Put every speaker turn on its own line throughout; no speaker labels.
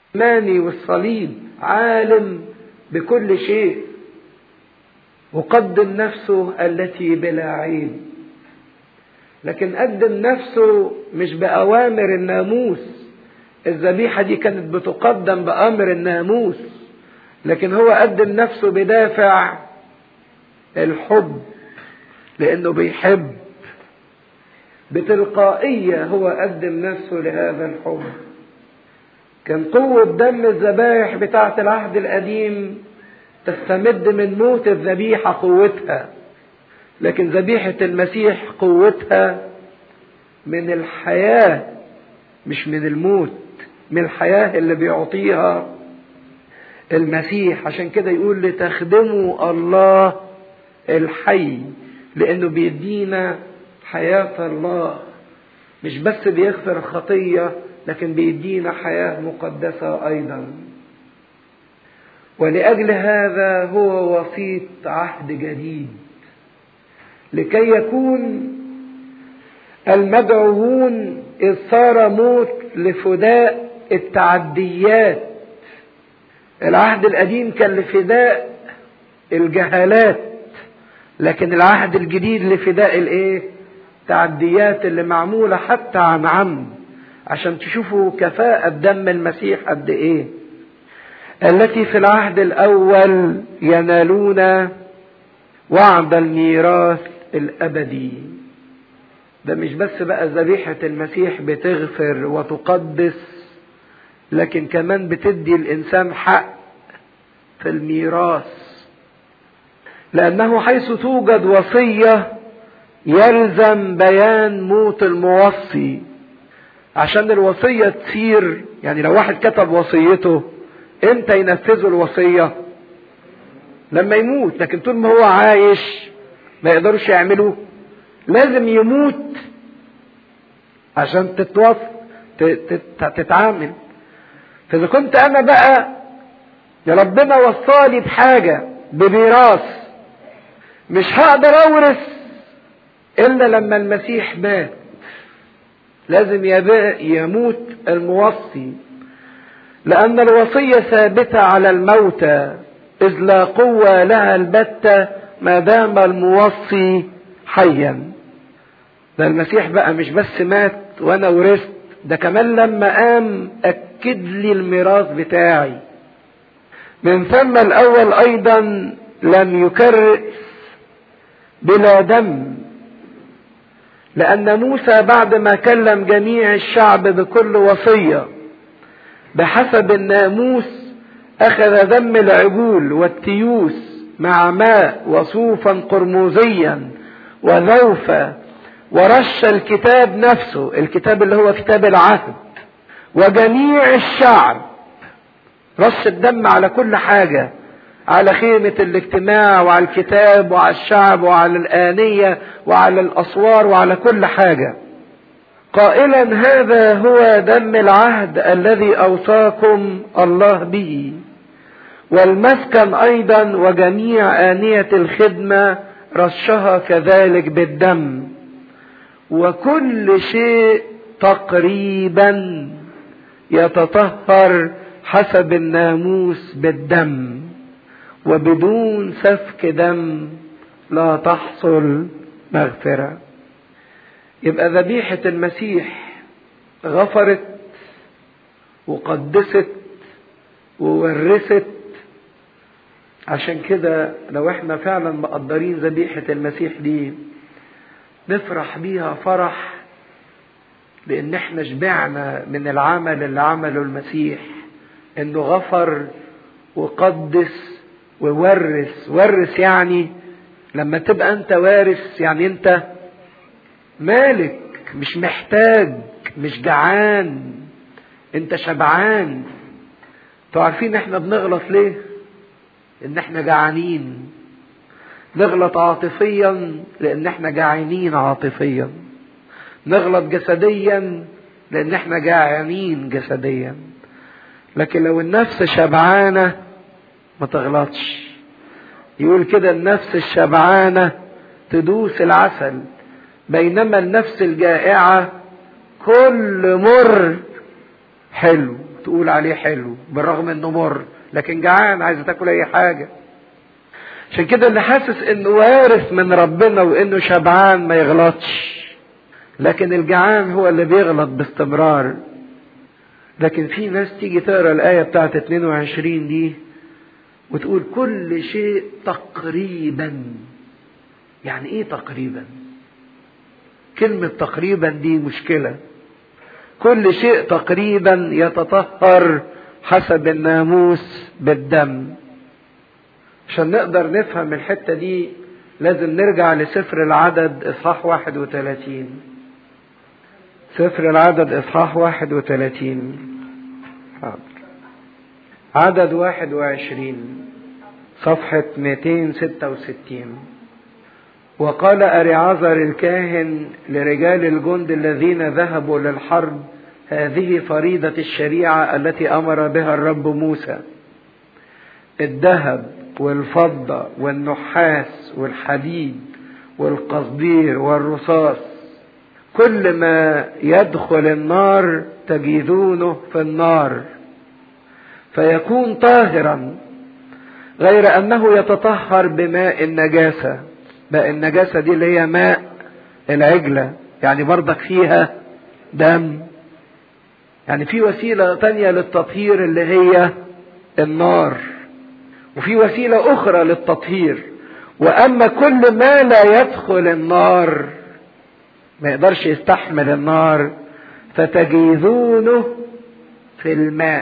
ماني والصليب عالم بكل شيء وقدم نفسه التي بلا عيب لكن قدم نفسه مش بأوامر الناموس الذبيحة دي كانت بتقدم بأمر الناموس لكن هو قدم نفسه بدافع الحب لأنه بيحب بتلقائية هو قدم نفسه لهذا الحب كان قوة دم الذبائح بتاعة العهد القديم تستمد من موت الذبيحة قوتها لكن ذبيحة المسيح قوتها من الحياة مش من الموت من الحياة اللي بيعطيها المسيح عشان كده يقول لتخدموا الله الحي لأنه بيدينا حياة الله مش بس بيغفر الخطية لكن بيدينا حياة مقدسة أيضا ولأجل هذا هو وسيط عهد جديد لكي يكون المدعوون إذ صار موت لفداء التعديات العهد القديم كان لفداء الجهالات لكن العهد الجديد لفداء الايه التعديات اللي معمولة حتى عن عمد عشان تشوفوا كفاءة دم المسيح قد ايه التي في العهد الاول ينالون وعد الميراث الابدي ده مش بس بقى ذبيحة المسيح بتغفر وتقدس لكن كمان بتدي الانسان حق في الميراث لانه حيث توجد وصية يلزم بيان موت الموصي عشان الوصية تصير يعني لو واحد كتب وصيته امتى ينفذوا الوصية لما يموت لكن طول ما هو عايش ما يقدرش يعملوا لازم يموت عشان تتوص تتعامل فاذا كنت انا بقى يا ربنا وصالي بحاجة بميراث مش هقدر اورث الا لما المسيح مات لازم يموت الموصي لان الوصية ثابتة على الموتى اذ لا قوة لها البتة ما دام الموصي حيا ده المسيح بقى مش بس مات وانا ورثت ده كمان لما قام اكد لي الميراث بتاعي من ثم الاول ايضا لم يكرس بلا دم لان موسى بعد ما كلم جميع الشعب بكل وصيه بحسب الناموس اخذ دم العجول والتيوس مع ماء وصوفا قرمزيا وذوفا ورش الكتاب نفسه الكتاب اللي هو كتاب العهد وجميع الشعب رش الدم على كل حاجة على خيمة الاجتماع وعلى الكتاب وعلى الشعب وعلى الآنية وعلى الأسوار وعلى كل حاجة قائلا هذا هو دم العهد الذي أوصاكم الله به والمسكن أيضا وجميع آنية الخدمة رشها كذلك بالدم وكل شيء تقريبا يتطهر حسب الناموس بالدم وبدون سفك دم لا تحصل مغفرة يبقى ذبيحة المسيح غفرت وقدست وورثت عشان كده لو احنا فعلا مقدرين ذبيحة المسيح دي نفرح بيها فرح لان احنا شبعنا من العمل اللي عمله المسيح انه غفر وقدس وورث ورث يعني لما تبقى انت وارث يعني انت مالك مش محتاج مش جعان انت شبعان انتوا عارفين احنا بنغلط ليه ان احنا جعانين نغلط عاطفيا لان احنا جعانين عاطفيا نغلط جسديا لان احنا جعانين جسديا لكن لو النفس شبعانة ما تغلطش يقول كده النفس الشبعانة تدوس العسل بينما النفس الجائعة كل مر حلو تقول عليه حلو بالرغم انه مر لكن جعان عايز تاكل اي حاجه عشان كده اللي حاسس انه وارث من ربنا وانه شبعان ما يغلطش لكن الجعان هو اللي بيغلط باستمرار لكن في ناس تيجي تقرا الايه بتاعت 22 دي وتقول كل شيء تقريبا يعني ايه تقريبا كلمة تقريبا دي مشكلة كل شيء تقريبا يتطهر حسب الناموس بالدم عشان نقدر نفهم الحتة دي لازم نرجع لسفر العدد إصحاح 31 سفر العدد إصحاح 31 حاضر عدد 21 صفحة 266 وقال أريعزر الكاهن لرجال الجند الذين ذهبوا للحرب هذه فريضة الشريعة التي أمر بها الرب موسى الذهب والفضة والنحاس والحديد والقصدير والرصاص كل ما يدخل النار تجدونه في النار فيكون طاهرا غير انه يتطهر بماء النجاسه ماء النجاسه دي اللي هي ماء العجله يعني برضك فيها دم يعني في وسيله تانية للتطهير اللي هي النار وفي وسيله اخرى للتطهير واما كل ما لا يدخل النار ما يقدرش يستحمل النار فتجيزونه في الماء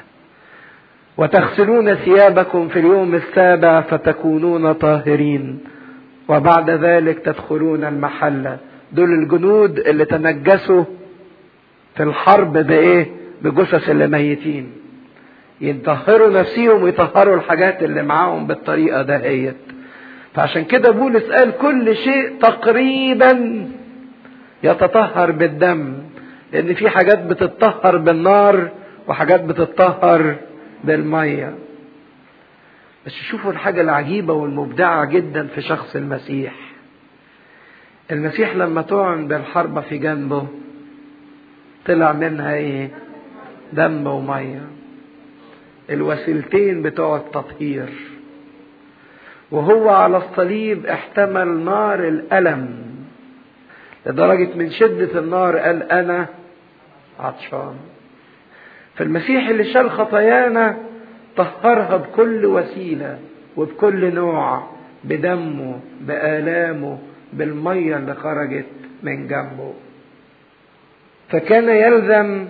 وتغسلون ثيابكم في اليوم السابع فتكونون طاهرين وبعد ذلك تدخلون المحلة دول الجنود اللي تنجسوا في الحرب بايه بجثث اللي ميتين يطهروا نفسيهم ويطهروا الحاجات اللي معاهم بالطريقة دهيت فعشان كده بولس قال كل شيء تقريبا يتطهر بالدم لان في حاجات بتتطهر بالنار وحاجات بتتطهر بالميه بس شوفوا الحاجه العجيبه والمبدعه جدا في شخص المسيح المسيح لما طعن بالحربة في جنبه طلع منها ايه دم وميه الوسيلتين بتوع التطهير وهو على الصليب احتمل نار الألم لدرجة من شدة النار قال أنا عطشان فالمسيح اللي شال خطايانا طهرها بكل وسيلة وبكل نوع بدمه بآلامه بالمية اللي خرجت من جنبه فكان يلزم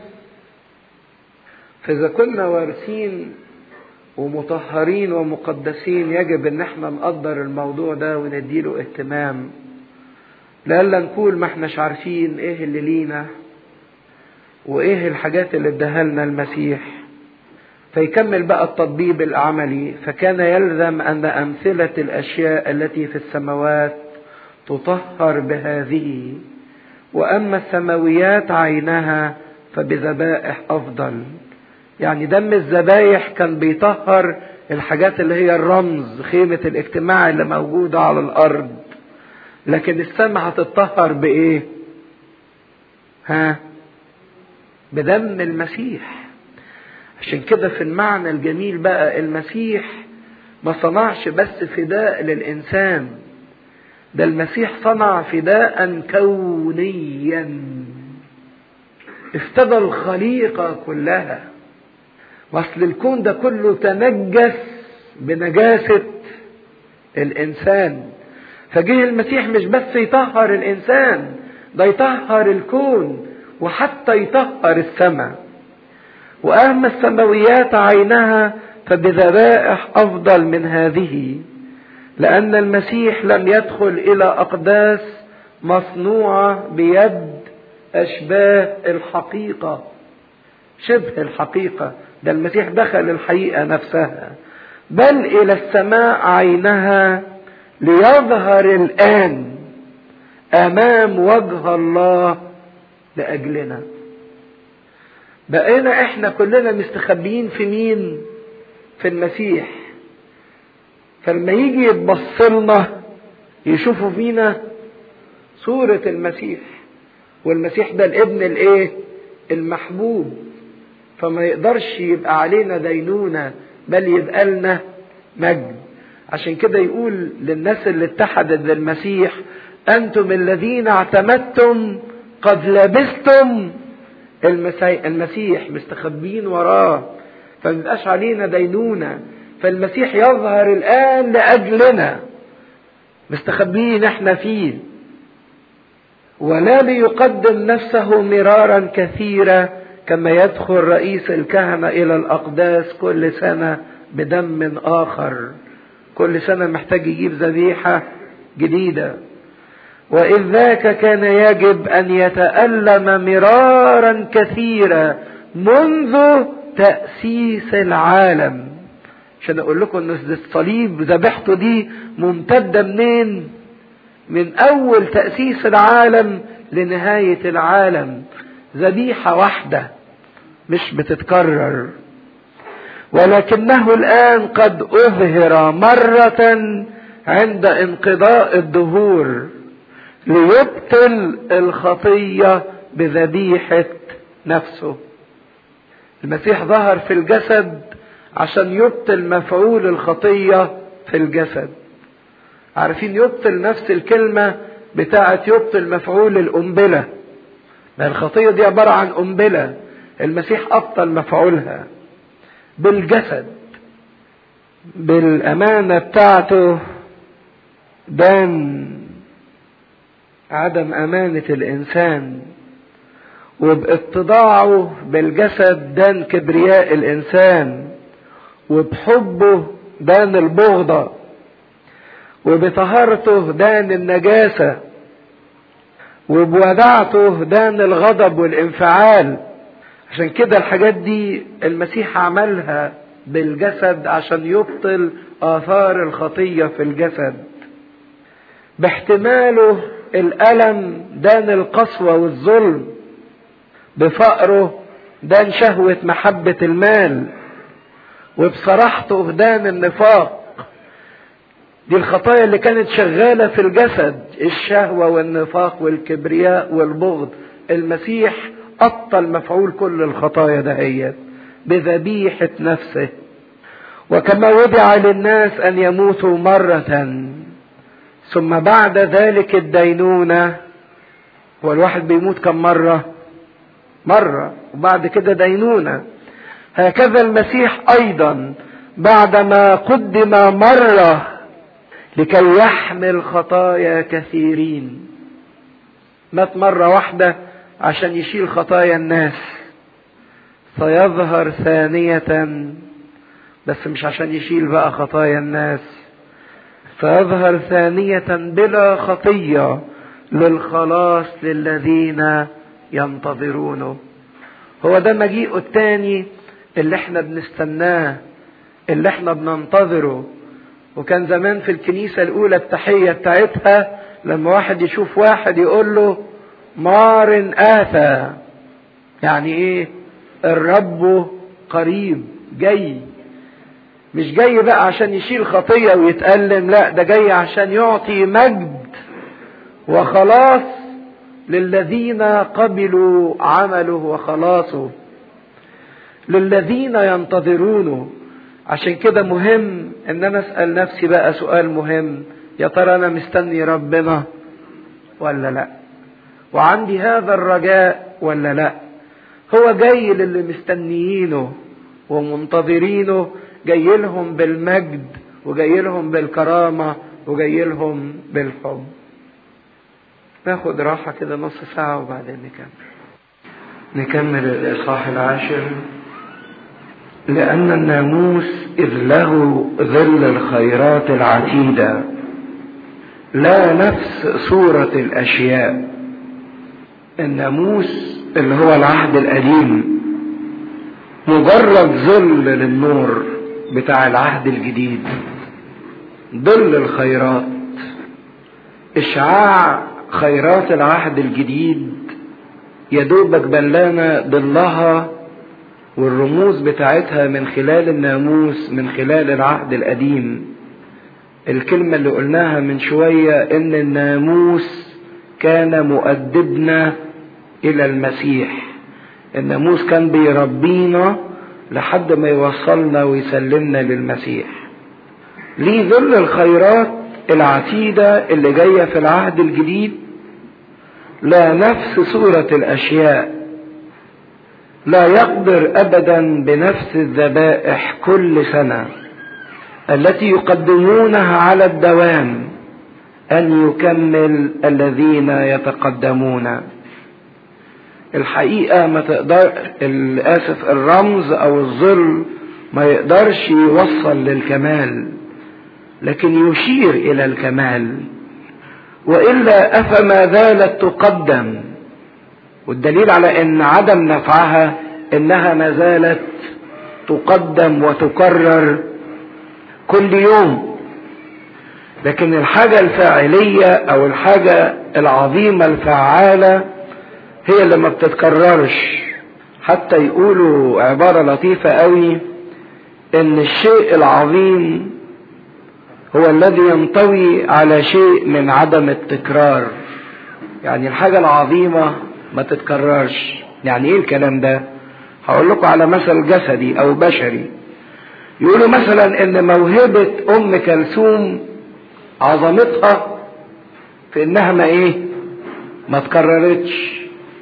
فإذا كنا وارثين ومطهرين ومقدسين يجب ان احنا نقدر الموضوع ده ونديله اهتمام لألا نقول ما احناش عارفين ايه اللي لينا وايه الحاجات اللي اداها لنا المسيح فيكمل بقى التطبيب العملي فكان يلزم ان امثله الاشياء التي في السماوات تطهر بهذه واما السماويات عينها فبذبائح افضل يعني دم الذبايح كان بيطهر الحاجات اللي هي الرمز خيمة الاجتماع اللي موجودة على الأرض لكن السماء هتطهر بإيه؟ ها؟ بدم المسيح عشان كده في المعنى الجميل بقى المسيح ما صنعش بس فداء للإنسان ده المسيح صنع فداء كونيا افتدى الخليقة كلها واصل الكون ده كله تنجس بنجاسة الإنسان فجه المسيح مش بس يطهر الإنسان ده يطهر الكون وحتى يطهر السماء وأما السماويات عينها فبذبائح أفضل من هذه لأن المسيح لم يدخل إلى أقداس مصنوعة بيد أشباه الحقيقة شبه الحقيقة ده المسيح دخل الحقيقة نفسها بل إلى السماء عينها ليظهر الآن أمام وجه الله لأجلنا بقينا احنا كلنا مستخبيين في مين في المسيح فلما يجي يتبص لنا يشوفوا فينا صورة المسيح والمسيح ده الابن الايه المحبوب فما يقدرش يبقى علينا دينونة بل يبقى لنا مجد عشان كده يقول للناس اللي اتحدت بالمسيح أنتم الذين اعتمدتم قد لبستم المسيح مستخبين وراه فميبقاش علينا دينونة فالمسيح يظهر الآن لأجلنا مستخبين احنا فيه ولا ليقدم نفسه مرارا كثيرا كما يدخل رئيس الكهنة إلى الأقداس كل سنة بدم آخر كل سنة محتاج يجيب ذبيحة جديدة وإذ ذاك كان يجب أن يتألم مرارا كثيرا منذ تأسيس العالم عشان أقول لكم إن الصليب ذبيحته دي ممتدة منين؟ من أول تأسيس العالم لنهاية العالم ذبيحة واحدة مش بتتكرر ولكنه الآن قد أظهر مرة عند انقضاء الدهور ليبطل الخطية بذبيحة نفسه المسيح ظهر في الجسد عشان يبطل مفعول الخطية في الجسد عارفين يبطل نفس الكلمة بتاعة يبطل مفعول القنبلة ما الخطية دي عبارة عن قنبلة المسيح أبطل مفعولها بالجسد بالأمانة بتاعته دان عدم أمانة الإنسان وباتضاعه بالجسد دان كبرياء الإنسان وبحبه دان البغضة وبطهارته دان النجاسة وبودعته دان الغضب والانفعال عشان كده الحاجات دي المسيح عملها بالجسد عشان يبطل آثار الخطية في الجسد باحتماله الألم دان القسوة والظلم بفقره دان شهوة محبة المال وبصراحته دان النفاق دي الخطايا اللي كانت شغالة في الجسد الشهوة والنفاق والكبرياء والبغض المسيح أبطل مفعول كل الخطايا دهيت بذبيحة نفسه وكما وضع للناس أن يموتوا مرة ثم بعد ذلك الدينونة هو الواحد بيموت كم مرة مرة وبعد كده دينونة هكذا المسيح أيضا بعدما قدم مرة لكي يحمل خطايا كثيرين مات مرة واحدة عشان يشيل خطايا الناس سيظهر ثانية بس مش عشان يشيل بقى خطايا الناس سيظهر ثانية بلا خطية للخلاص للذين ينتظرونه هو ده مجيئه التاني اللي احنا بنستناه اللي احنا بننتظره وكان زمان في الكنيسة الأولى التحية بتاعتها لما واحد يشوف واحد يقول له مار آتى يعني ايه الرب قريب جاي مش جاي بقى عشان يشيل خطية ويتألم لا ده جاي عشان يعطي مجد وخلاص للذين قبلوا عمله وخلاصه للذين ينتظرونه عشان كده مهم ان انا اسال نفسي بقى سؤال مهم يا ترى انا مستني ربنا ولا لا وعندي هذا الرجاء ولا لا هو جاي للي مستنيينه ومنتظرينه جاي لهم بالمجد وجاي لهم بالكرامه وجاي لهم بالحب ناخد راحة كده نص ساعة وبعدين نكمل نكمل الإصحاح العاشر لأن الناموس إذ له ظل الخيرات العتيدة لا نفس صورة الأشياء الناموس اللي هو العهد القديم مجرد ظل للنور بتاع العهد الجديد ظل الخيرات إشعاع خيرات العهد الجديد يدوبك بلانا ضلها والرموز بتاعتها من خلال الناموس من خلال العهد القديم الكلمة اللي قلناها من شوية ان الناموس كان مؤدبنا الى المسيح الناموس كان بيربينا لحد ما يوصلنا ويسلمنا للمسيح ليه ظل الخيرات العتيدة اللي جاية في العهد الجديد لا نفس صورة الأشياء لا يقدر أبدا بنفس الذبائح كل سنة التي يقدمونها على الدوام أن يكمل الذين يتقدمون الحقيقة ما تقدر الآسف الرمز أو الظل ما يقدرش يوصل للكمال لكن يشير إلى الكمال وإلا أفما زالت تقدم والدليل على أن عدم نفعها إنها ما زالت تقدم وتكرر كل يوم لكن الحاجة الفاعلية أو الحاجة العظيمة الفعالة هي اللي ما بتتكررش حتى يقولوا عبارة لطيفة قوي ان الشيء العظيم هو الذي ينطوي على شيء من عدم التكرار يعني الحاجة العظيمة ما تتكررش يعني ايه الكلام ده هقول لكم على مثل جسدي او بشري يقولوا مثلا ان موهبة ام كلثوم عظمتها في انها ما ايه ما تكررتش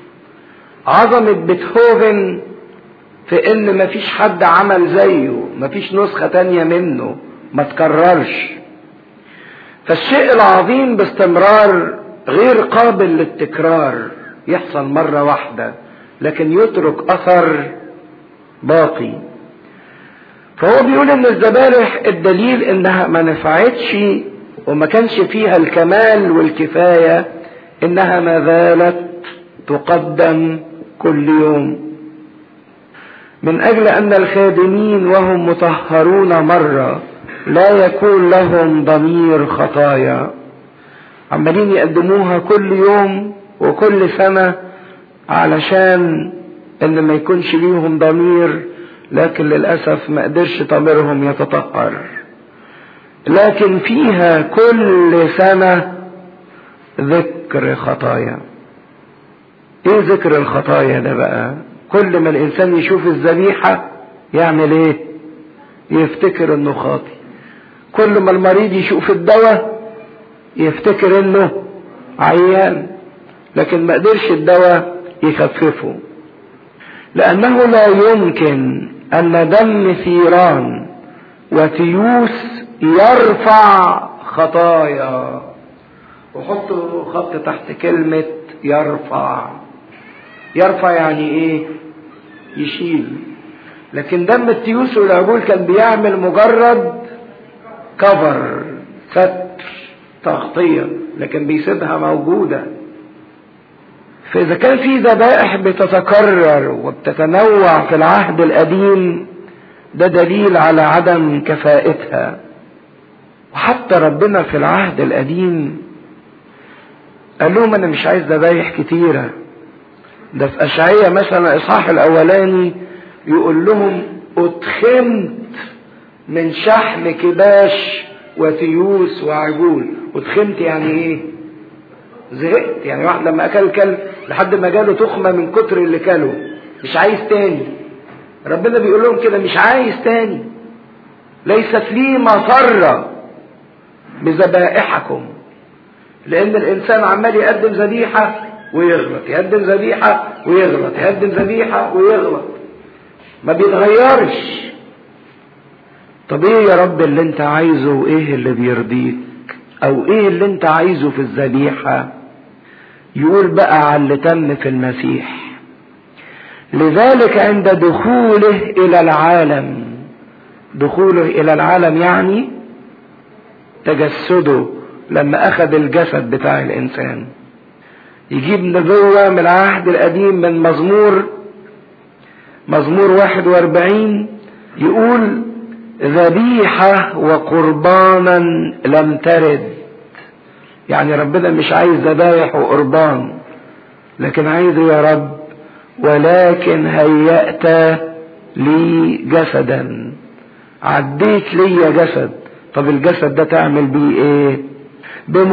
عظمة بيتهوفن في ان مفيش حد عمل زيه مفيش نسخة تانية منه ما تكررش فالشيء العظيم باستمرار غير قابل للتكرار يحصل مرة واحدة لكن يترك اثر باقي فهو بيقول ان الذبائح الدليل انها ما نفعتش وما كانش فيها الكمال والكفاية انها ما زالت تقدم كل يوم من اجل ان الخادمين وهم مطهرون مرة لا يكون لهم ضمير خطايا عمالين يقدموها كل يوم وكل سنة علشان ان ما يكونش ليهم ضمير لكن للأسف ما قدرش ضميرهم يتطهر لكن فيها كل سنة ذكر خطايا ايه ذكر الخطايا ده بقى كل ما الانسان يشوف الذبيحة يعمل ايه يفتكر انه خاطي كل ما المريض يشوف الدواء يفتكر انه عيان لكن ما قدرش الدواء يخففه لانه لا يمكن ان دم ثيران وتيوس يرفع خطايا وحطوا خط تحت كلمة يرفع يرفع يعني ايه يشيل لكن دم التيوس والعجول كان بيعمل مجرد كفر ستر تغطية لكن بيسيبها موجودة فإذا كان في ذبائح بتتكرر وبتتنوع في العهد القديم ده دليل على عدم كفائتها وحتى ربنا في العهد القديم قال لهم انا مش عايز ذبايح كتيره ده في اشعياء مثلا الاصحاح الاولاني يقول لهم اتخمت من شحم كباش وتيوس وعجول اتخمت يعني ايه زهقت يعني واحد لما اكل كلب لحد ما جاله تخمه من كتر اللي كله مش عايز تاني ربنا بيقول لهم كده مش عايز تاني ليست لي مصرة بذبائحكم لان الانسان عمال يقدم ذبيحة ويغلط يقدم ذبيحة ويغلط يقدم ذبيحة ويغلط ما بيتغيرش طب ايه يا رب اللي انت عايزه وايه اللي بيرضيك او ايه اللي انت عايزه في الذبيحة يقول بقى على اللي تم في المسيح لذلك عند دخوله الى العالم دخوله الى العالم يعني تجسده لما اخذ الجسد بتاع الانسان يجيب نبوة من العهد القديم من مزمور مزمور 41 يقول ذبيحة وقربانا لم ترد يعني ربنا مش عايز ذبايح وقربان لكن عايزه يا رب ولكن هيأت لي جسدا عديت لي جسد طب الجسد ده تعمل بيه ايه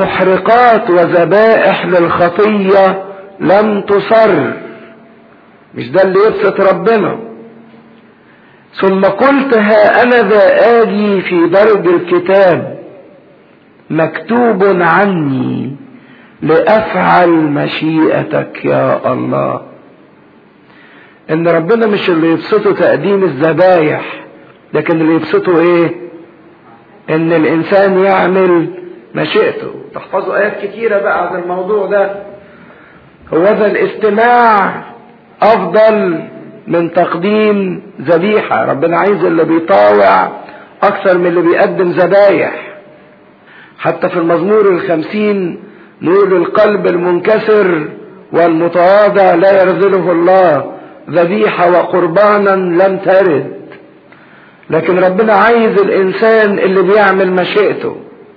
بمحرقات وذبائح للخطية لم تصر مش ده اللي يبسط ربنا ثم قلت ها انا ذا اجي في درج الكتاب مكتوب عني لافعل مشيئتك يا الله ان ربنا مش اللي يبسطه تقديم الذبايح لكن اللي يبسطه ايه ان الانسان يعمل مشيئته تحفظوا ايات كتيره بقى عن الموضوع ده هو ذا الاستماع افضل من تقديم ذبيحه ربنا عايز اللي بيطاوع اكثر من اللي بيقدم ذبايح حتى في المزمور الخمسين نقول القلب المنكسر والمتواضع لا يرذله الله ذبيحة وقربانا لم ترد لكن ربنا عايز الإنسان اللي بيعمل مشيئته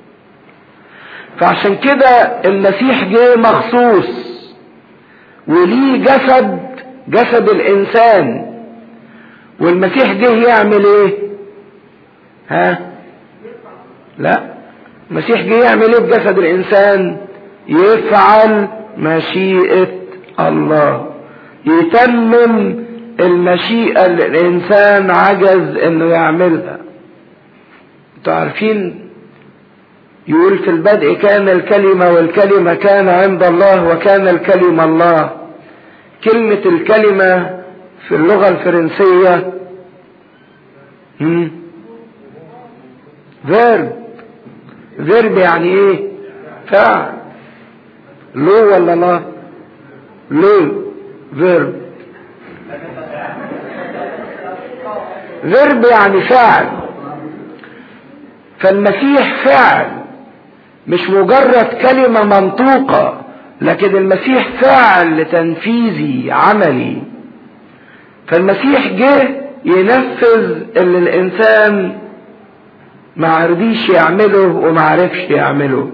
فعشان كده المسيح جه مخصوص وليه جسد جسد الإنسان والمسيح جه يعمل إيه؟ ها؟ لا المسيح جه يعمل إيه بجسد الإنسان؟ يفعل مشيئة الله يتمم المشيئة اللي الإنسان عجز إنه يعملها. أنتوا عارفين يقول في البدء كان الكلمة والكلمة كان عند الله وكان الكلمة الله. كلمة الكلمة في اللغة الفرنسية فيرب فيرب يعني ايه؟ فعل لو ولا لا؟ لو فيرب فيرب يعني فعل فالمسيح فعل مش مجرد كلمة منطوقة لكن المسيح فعل لتنفيذي عملي فالمسيح جه ينفذ اللي الانسان ما عرضيش يعمله وما عرفش يعمله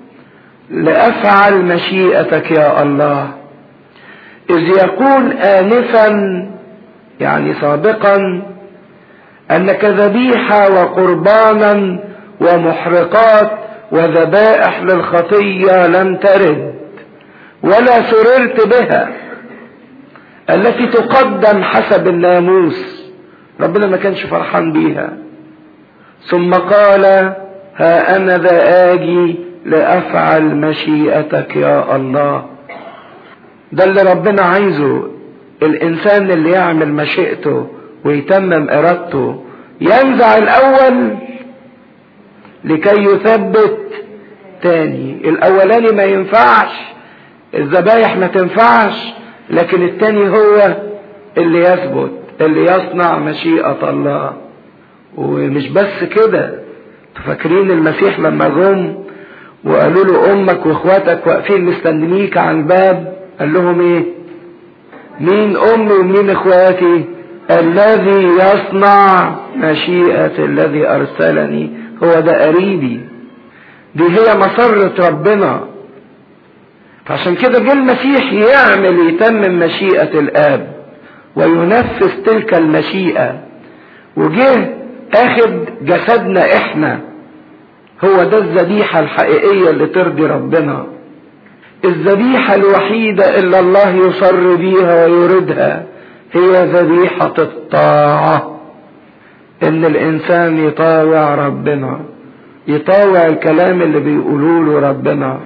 لافعل مشيئتك يا الله إذ يقول آنفا يعني سابقا أنك ذبيحة وقربانا ومحرقات وذبائح للخطية لم ترد ولا سررت بها التي تقدم حسب الناموس ربنا ما كانش فرحان بيها ثم قال ها أنا ذا آجي لأفعل مشيئتك يا الله ده اللي ربنا عايزه الانسان اللي يعمل مشيئته ويتمم ارادته ينزع الاول لكي يثبت تاني الاولاني ما ينفعش الذبايح ما تنفعش لكن التاني هو اللي يثبت اللي يصنع مشيئة الله ومش بس كده فاكرين المسيح لما جم وقالوا له امك واخواتك واقفين مستنيك على الباب قال لهم ايه مين امي ومين اخواتي الذي يصنع مشيئة الذي ارسلني هو ده قريبي دي هي مسرة ربنا فعشان كده جه المسيح يعمل يتمم مشيئة الاب وينفذ تلك المشيئة وجه اخد جسدنا احنا هو ده الذبيحة الحقيقية اللي ترضي ربنا الذبيحة الوحيدة اللي الله يصر بيها ويردها هي ذبيحة الطاعة ان الانسان يطاوع ربنا يطاوع الكلام اللي بيقولوا له ربنا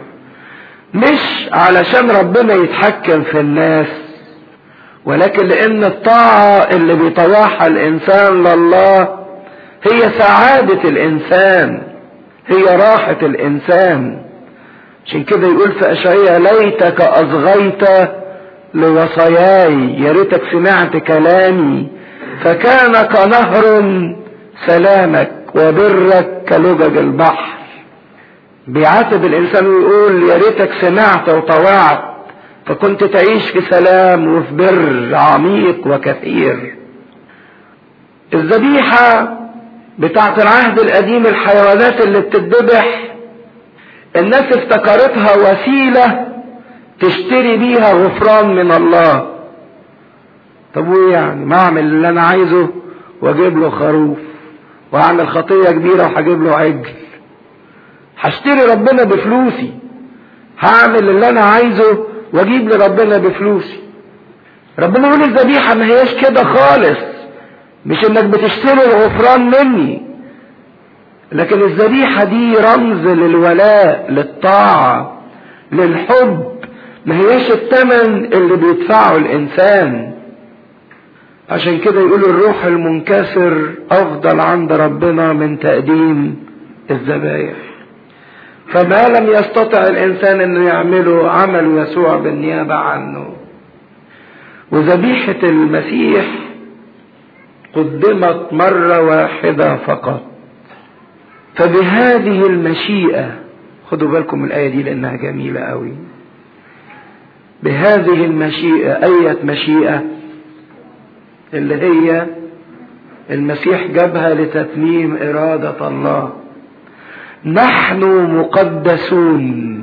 مش علشان ربنا يتحكم في الناس ولكن لان الطاعة اللي بيطوعها الانسان لله هي سعادة الانسان هي راحة الانسان عشان كده يقول في اشعياء ليتك اصغيت لوصاياي يا ريتك سمعت كلامي فكان كنهر سلامك وبرك كلجج البحر بيعاتب الانسان ويقول يا ريتك سمعت وطوعت فكنت تعيش في سلام وفي بر عميق وكثير الذبيحة بتاعت العهد القديم الحيوانات اللي بتتذبح الناس افتكرتها وسيلة تشتري بيها غفران من الله طب وايه يعني ما اعمل اللي انا عايزه واجيب له خروف واعمل خطية كبيرة وهجيب له عجل هشتري ربنا بفلوسي هعمل اللي انا عايزه واجيب لربنا بفلوسي ربنا يقول الذبيحة ما هياش كده خالص مش انك بتشتري الغفران مني لكن الذبيحة دي رمز للولاء للطاعة للحب ما هياش الثمن اللي بيدفعه الانسان عشان كده يقول الروح المنكسر افضل عند ربنا من تقديم الذبايح فما لم يستطع الانسان انه يعمله عمل يسوع بالنيابه عنه وذبيحه المسيح قدمت مره واحده فقط فبهذه المشيئه خدوا بالكم من الايه دي لانها جميله قوي بهذه المشيئه ايه مشيئه اللي هي المسيح جابها لتتميم اراده الله نحن مقدسون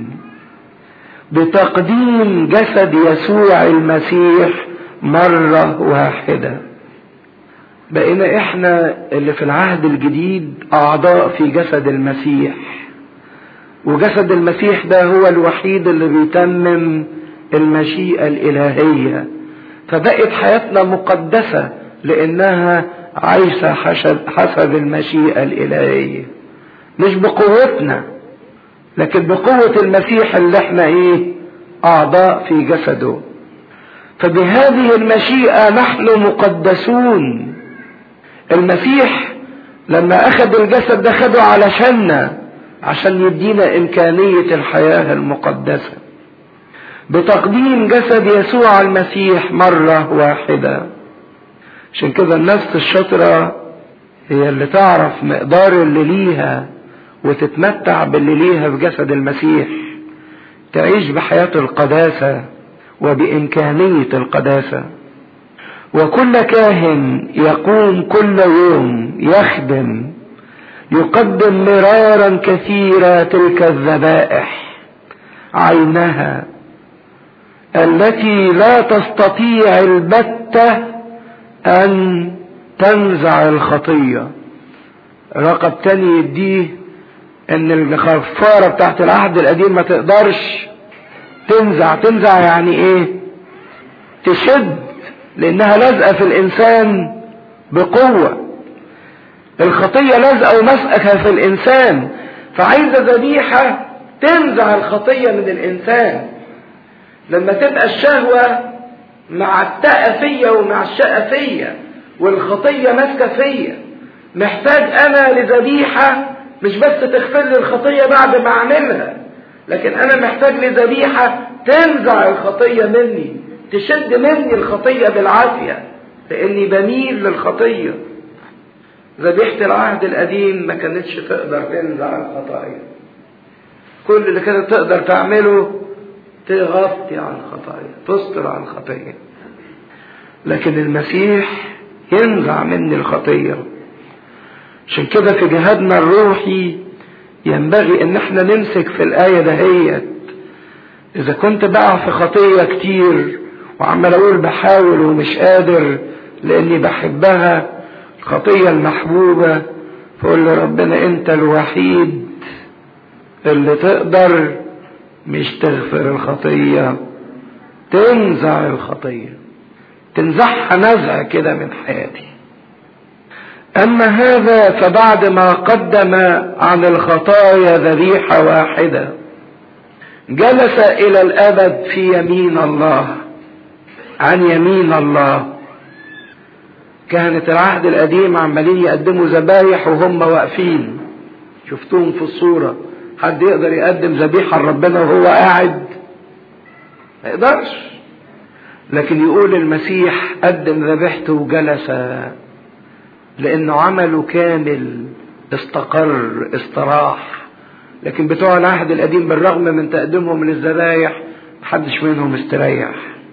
بتقديم جسد يسوع المسيح مرة واحدة بقينا احنا اللي في العهد الجديد اعضاء في جسد المسيح وجسد المسيح ده هو الوحيد اللي بيتمم المشيئة الالهية فبقت حياتنا مقدسة لانها عايشة حسب المشيئة الالهية مش بقوتنا لكن بقوة المسيح اللي احنا ايه اعضاء في جسده فبهذه المشيئة نحن مقدسون المسيح لما اخذ الجسد ده خده علشاننا عشان يدينا امكانية الحياة المقدسة بتقديم جسد يسوع المسيح مرة واحدة عشان كده النفس الشاطرة هي اللي تعرف مقدار اللي ليها وتتمتع باللي ليها في جسد المسيح تعيش بحياة القداسة وبإمكانية القداسة وكل كاهن يقوم كل يوم يخدم يقدم مرارا كثيرا تلك الذبائح عينها التي لا تستطيع البتة أن تنزع الخطية رقب تاني يديه ان الخفارة بتاعت العهد القديم ما تقدرش تنزع تنزع يعني ايه تشد لانها لازقة في الانسان بقوة الخطية لازقة ومسأكة في الانسان فعايزة ذبيحة تنزع الخطية من الانسان لما تبقى الشهوة مع التأفية ومع الشقفية والخطية ماسكة فيا محتاج انا لذبيحة مش بس تغفر لي الخطية بعد ما اعملها لكن انا محتاج لذبيحة تنزع الخطية مني تشد مني الخطية بالعافية لاني بميل للخطية ذبيحة العهد القديم ما كانتش تقدر تنزع الخطايا كل اللي كانت تقدر تعمله تغطي عن الخطايا تستر عن الخطية لكن المسيح ينزع مني الخطيه عشان كده في جهادنا الروحي ينبغي ان احنا نمسك في الآية دهيت اذا كنت بقع في خطية كتير وعمال اقول بحاول ومش قادر لاني بحبها الخطية المحبوبة فقول لربنا انت الوحيد اللي تقدر مش تغفر الخطية تنزع الخطية تنزعها نزع كده من حياتي أما هذا فبعد ما قدم عن الخطايا ذبيحة واحدة جلس إلى الأبد في يمين الله عن يمين الله كانت العهد القديم عمالين يقدموا ذبايح وهم واقفين شفتوهم في الصورة حد يقدر يقدم ذبيحة لربنا وهو قاعد ما يقدرش لكن يقول المسيح قدم ذبيحته وجلس لانه عمله كامل استقر استراح لكن بتوع العهد القديم بالرغم من تقديمهم للذبايح محدش منهم استريح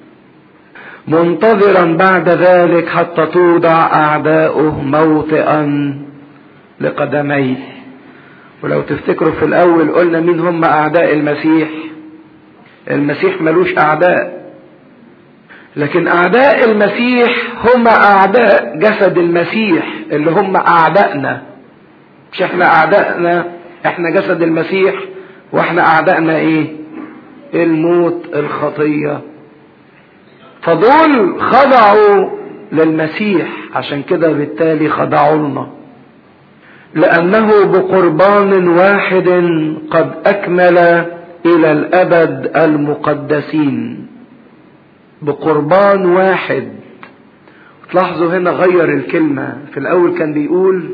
منتظرا بعد ذلك حتى توضع اعداؤه موطئا لقدميه ولو تفتكروا في الاول قلنا مين هم اعداء المسيح المسيح ملوش اعداء لكن اعداء المسيح هم اعداء جسد المسيح اللي هم اعدائنا مش احنا اعدائنا احنا جسد المسيح واحنا اعدائنا ايه الموت الخطية فدول خضعوا للمسيح عشان كده بالتالي خضعوا لنا لأنه بقربان واحد قد أكمل إلى الأبد المقدسين بقربان واحد تلاحظوا هنا غير الكلمة في الأول كان بيقول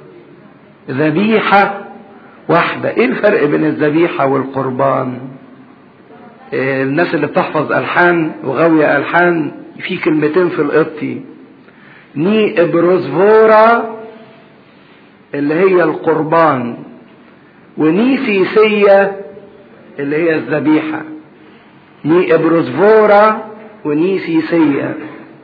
ذبيحة واحدة إيه الفرق بين الذبيحة والقربان إيه الناس اللي بتحفظ ألحان وغاوية ألحان في كلمتين في القبطي ني إبروزفورا اللي هي القربان ونيسيسية اللي هي الذبيحة ني إبروزفورا ونيسيسية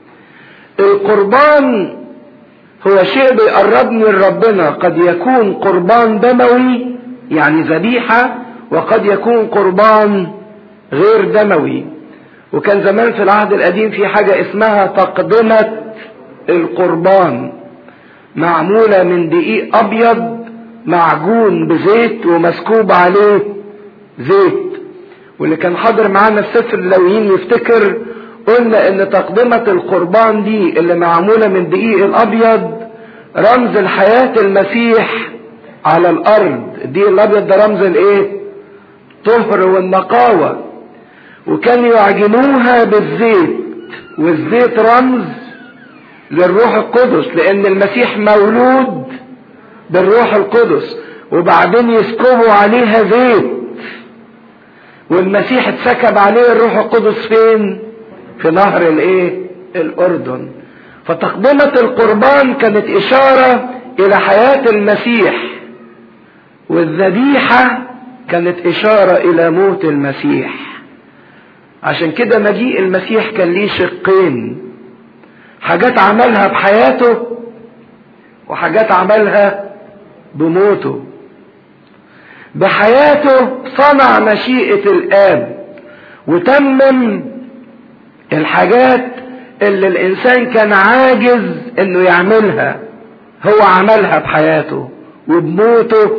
القربان هو شيء بيقربني لربنا قد يكون قربان دموي يعني ذبيحة وقد يكون قربان غير دموي وكان زمان في العهد القديم في حاجة اسمها تقدمة القربان معمولة من دقيق أبيض معجون بزيت ومسكوب عليه زيت واللي كان حاضر معانا في سفر اللويين يفتكر قلنا ان تقدمة القربان دي اللي معمولة من دقيق الابيض رمز الحياة المسيح على الارض الدقيق الابيض ده رمز الايه طهر والنقاوة وكانوا يعجنوها بالزيت والزيت رمز للروح القدس لان المسيح مولود بالروح القدس وبعدين يسكبوا عليها زيت والمسيح اتسكب عليه الروح القدس فين في نهر الايه الاردن فتقدمة القربان كانت اشارة الى حياة المسيح والذبيحة كانت اشارة الى موت المسيح عشان كده مجيء المسيح كان ليه شقين حاجات عملها بحياته وحاجات عملها بموته بحياته صنع مشيئة الآب وتمم الحاجات اللي الإنسان كان عاجز إنه يعملها هو عملها بحياته وبموته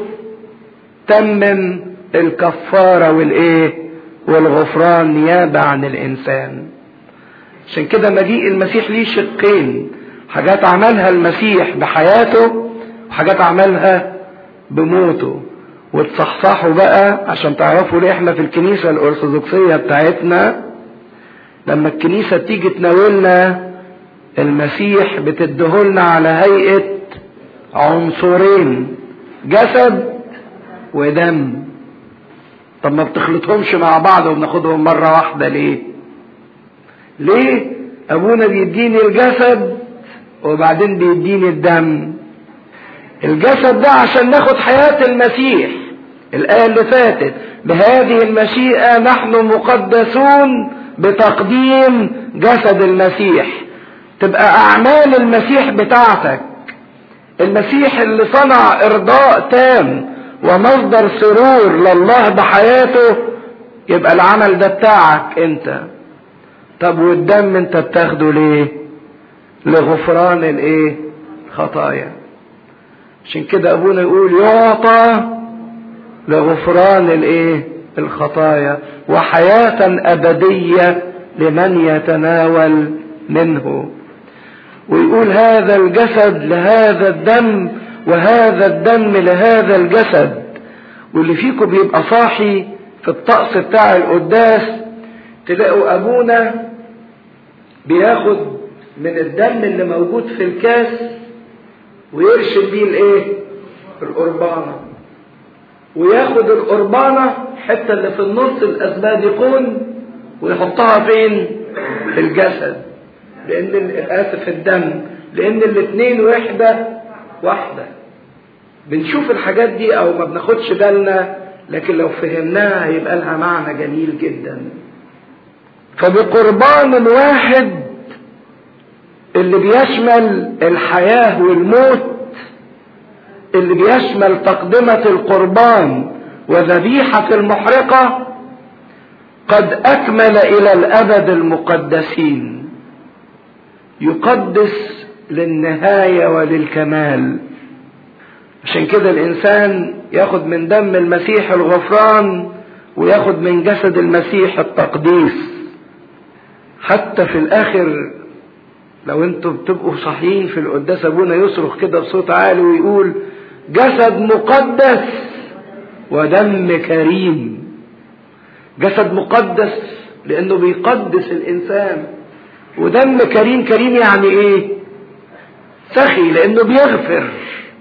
تمم الكفارة والإيه والغفران نيابة عن الإنسان عشان كده مجيء المسيح ليه شقين حاجات عملها المسيح بحياته وحاجات عملها بموته وتصحصحوا بقى عشان تعرفوا ليه احنا في الكنيسة الأرثوذكسية بتاعتنا لما الكنيسة تيجي تناولنا المسيح بتديهولنا على هيئة عنصرين جسد ودم طب ما بتخلطهمش مع بعض وبناخدهم مرة واحدة ليه ليه ابونا بيديني الجسد وبعدين بيديني الدم الجسد ده عشان ناخد حياة المسيح الآية اللي فاتت بهذه المشيئة نحن مقدسون بتقديم جسد المسيح تبقى أعمال المسيح بتاعتك المسيح اللي صنع إرضاء تام ومصدر سرور لله بحياته يبقى العمل ده بتاعك انت طب والدم انت بتاخده ليه لغفران الايه خطايا عشان كده ابونا يقول يعطى لغفران الايه الخطايا وحياة ابدية لمن يتناول منه ويقول هذا الجسد لهذا الدم وهذا الدم لهذا الجسد واللي فيكم بيبقى صاحي في الطقس بتاع القداس تلاقوا ابونا بياخد من الدم اللي موجود في الكاس ويرشم بيه الايه القربانه وياخد القربانه حتى اللي في النص الاسبادقون ويحطها فين في الجسد لان اسف الدم لان الاثنين وحده واحده بنشوف الحاجات دي او ما بناخدش بالنا لكن لو فهمناها هيبقى لها معنى جميل جدا فبقربان واحد اللي بيشمل الحياة والموت اللي بيشمل تقدمة القربان وذبيحة المحرقة قد أكمل إلى الأبد المقدسين يقدس للنهاية وللكمال عشان كده الإنسان ياخد من دم المسيح الغفران وياخد من جسد المسيح التقديس حتى في الاخر لو انتوا بتبقوا صاحيين في القداس ابونا يصرخ كده بصوت عالي ويقول جسد مقدس ودم كريم جسد مقدس لانه بيقدس الانسان ودم كريم كريم يعني ايه سخي لانه بيغفر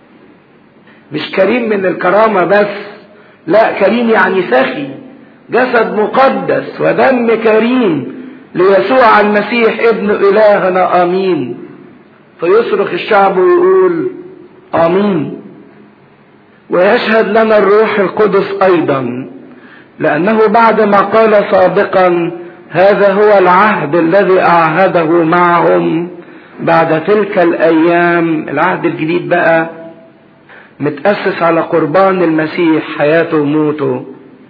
مش كريم من الكرامة بس لا كريم يعني سخي جسد مقدس ودم كريم ليسوع المسيح ابن إلهنا آمين فيصرخ الشعب ويقول آمين ويشهد لنا الروح القدس أيضا لأنه بعد ما قال سابقا هذا هو العهد الذي أعهده معهم بعد تلك الأيام العهد الجديد بقى متأسس على قربان المسيح حياته وموته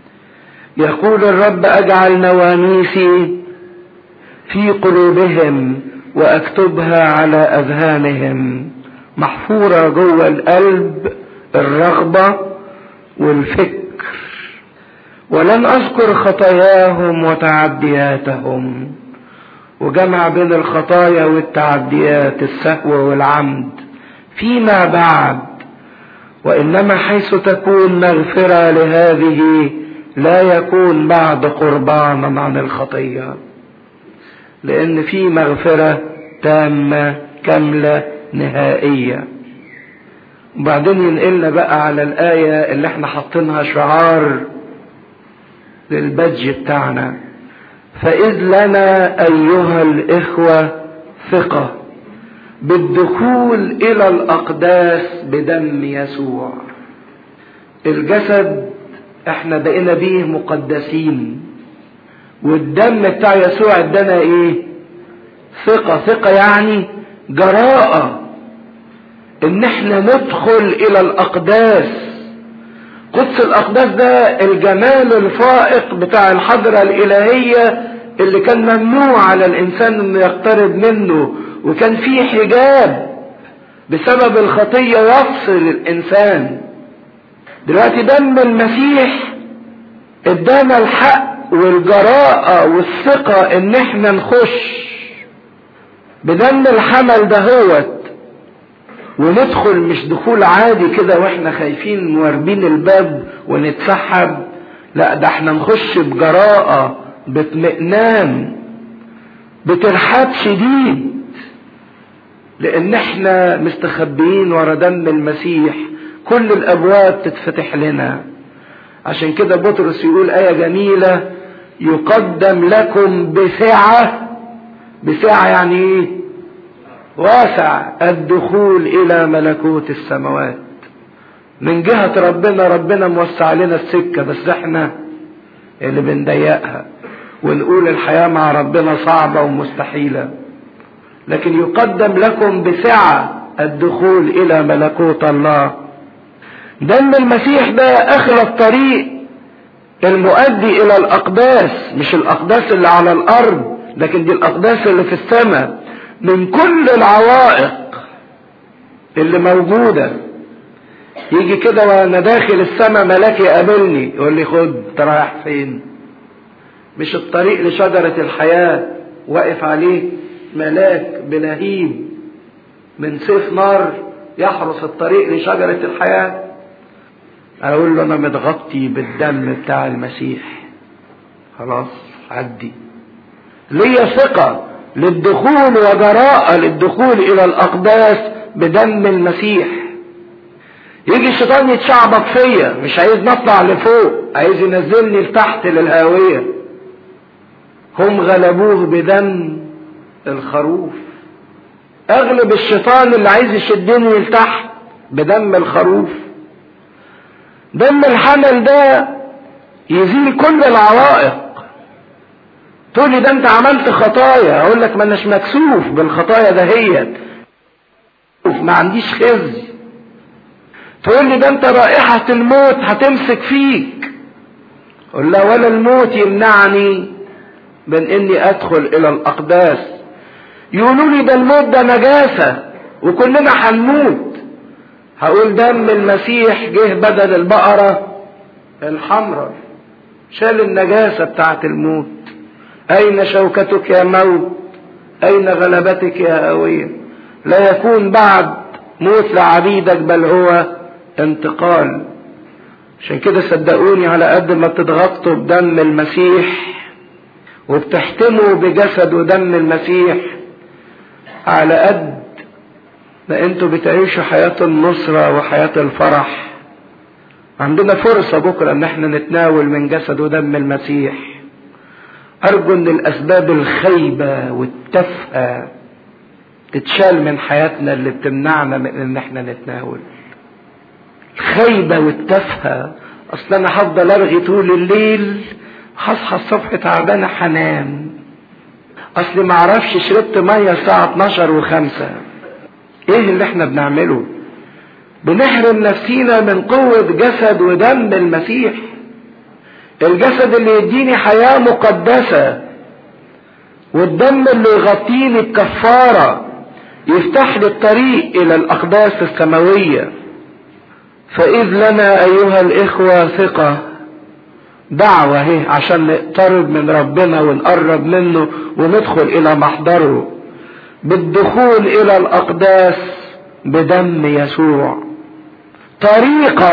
يقول الرب أجعل نواميسي في قلوبهم واكتبها على اذهانهم محفورة جوه القلب الرغبة والفكر ولن اذكر خطاياهم وتعدياتهم وجمع بين الخطايا والتعديات السهو والعمد فيما بعد وانما حيث تكون مغفرة لهذه لا يكون بعد قربانا عن الخطيه لان في مغفرة تامة كاملة نهائية وبعدين ينقلنا بقى على الآية اللي احنا حاطينها شعار للبدج بتاعنا فإذ لنا أيها الإخوة ثقة بالدخول إلى الأقداس بدم يسوع الجسد احنا بقينا بيه مقدسين والدم بتاع يسوع ادانا ايه ثقة ثقة يعني جراءة ان احنا ندخل الى الاقداس قدس الاقداس ده الجمال الفائق بتاع الحضرة الالهية اللي كان ممنوع على الانسان انه يقترب منه وكان في حجاب بسبب الخطية يفصل الانسان دلوقتي دم المسيح ادانا الحق والجراءة والثقة ان احنا نخش بدم الحمل دهوت وندخل مش دخول عادي كده واحنا خايفين مواربين الباب ونتسحب لا ده احنا نخش بجراءة باطمئنان بترحاب شديد لان احنا مستخبيين ورا دم المسيح كل الابواب تتفتح لنا عشان كده بطرس يقول ايه جميله يقدم لكم بسعة بسعة يعني ايه واسع الدخول الى ملكوت السماوات من جهة ربنا ربنا موسع لنا السكة بس احنا اللي بنضيقها ونقول الحياة مع ربنا صعبة ومستحيلة لكن يقدم لكم بسعة الدخول الى ملكوت الله دم المسيح ده اخر الطريق المؤدي الى الاقداس مش الاقداس اللي على الارض لكن دي الاقداس اللي في السماء من كل العوائق اللي موجودة يجي كده وانا داخل السماء ملاك يقابلني يقول لي خد انت رايح فين مش الطريق لشجرة الحياة واقف عليه ملاك بلهيب من سيف نار يحرس الطريق لشجرة الحياة اقول له انا متغطي بالدم بتاع المسيح خلاص عدي ليا ثقة للدخول وجراءة للدخول الى الاقداس بدم المسيح يجي الشيطان يتشعبط فيا مش عايز نطلع لفوق عايز ينزلني لتحت للهاوية هم غلبوه بدم الخروف اغلب الشيطان اللي عايز يشدني لتحت بدم الخروف دم الحمل ده يزيل كل العوائق تقول لي ده انت عملت خطايا اقول لك ما اناش مكسوف بالخطايا دهيت ما عنديش خزي تقول لي ده انت رائحة الموت هتمسك فيك قل لا ولا الموت يمنعني من اني ادخل الى الاقداس يقولوا لي ده الموت ده نجاسة وكلنا هنموت هقول دم المسيح جه بدل البقرة الحمراء شال النجاسة بتاعت الموت أين شوكتك يا موت أين غلبتك يا هوية لا يكون بعد موت لعبيدك بل هو انتقال عشان كده صدقوني على قد ما بتضغطوا بدم المسيح وبتحتموا بجسد ودم المسيح على قد ما انتوا بتعيشوا حياة النصرة وحياة الفرح عندنا فرصة بكرة ان احنا نتناول من جسد ودم المسيح ارجو ان الاسباب الخيبة والتافهة تتشال من حياتنا اللي بتمنعنا من ان احنا نتناول الخيبة والتافهة اصل انا هفضل ارغي طول الليل هصحى الصبح تعبانة هنام اصل ما اعرفش شربت مية الساعة 12 و5 ايه اللي احنا بنعمله بنحرم نفسينا من قوة جسد ودم المسيح الجسد اللي يديني حياة مقدسة والدم اللي يغطيني بكفارة يفتح لي الطريق الى الاقداس السماوية فاذ لنا ايها الاخوة ثقة دعوة اهي عشان نقترب من ربنا ونقرب منه وندخل الى محضره بالدخول الى الاقداس بدم يسوع طريقا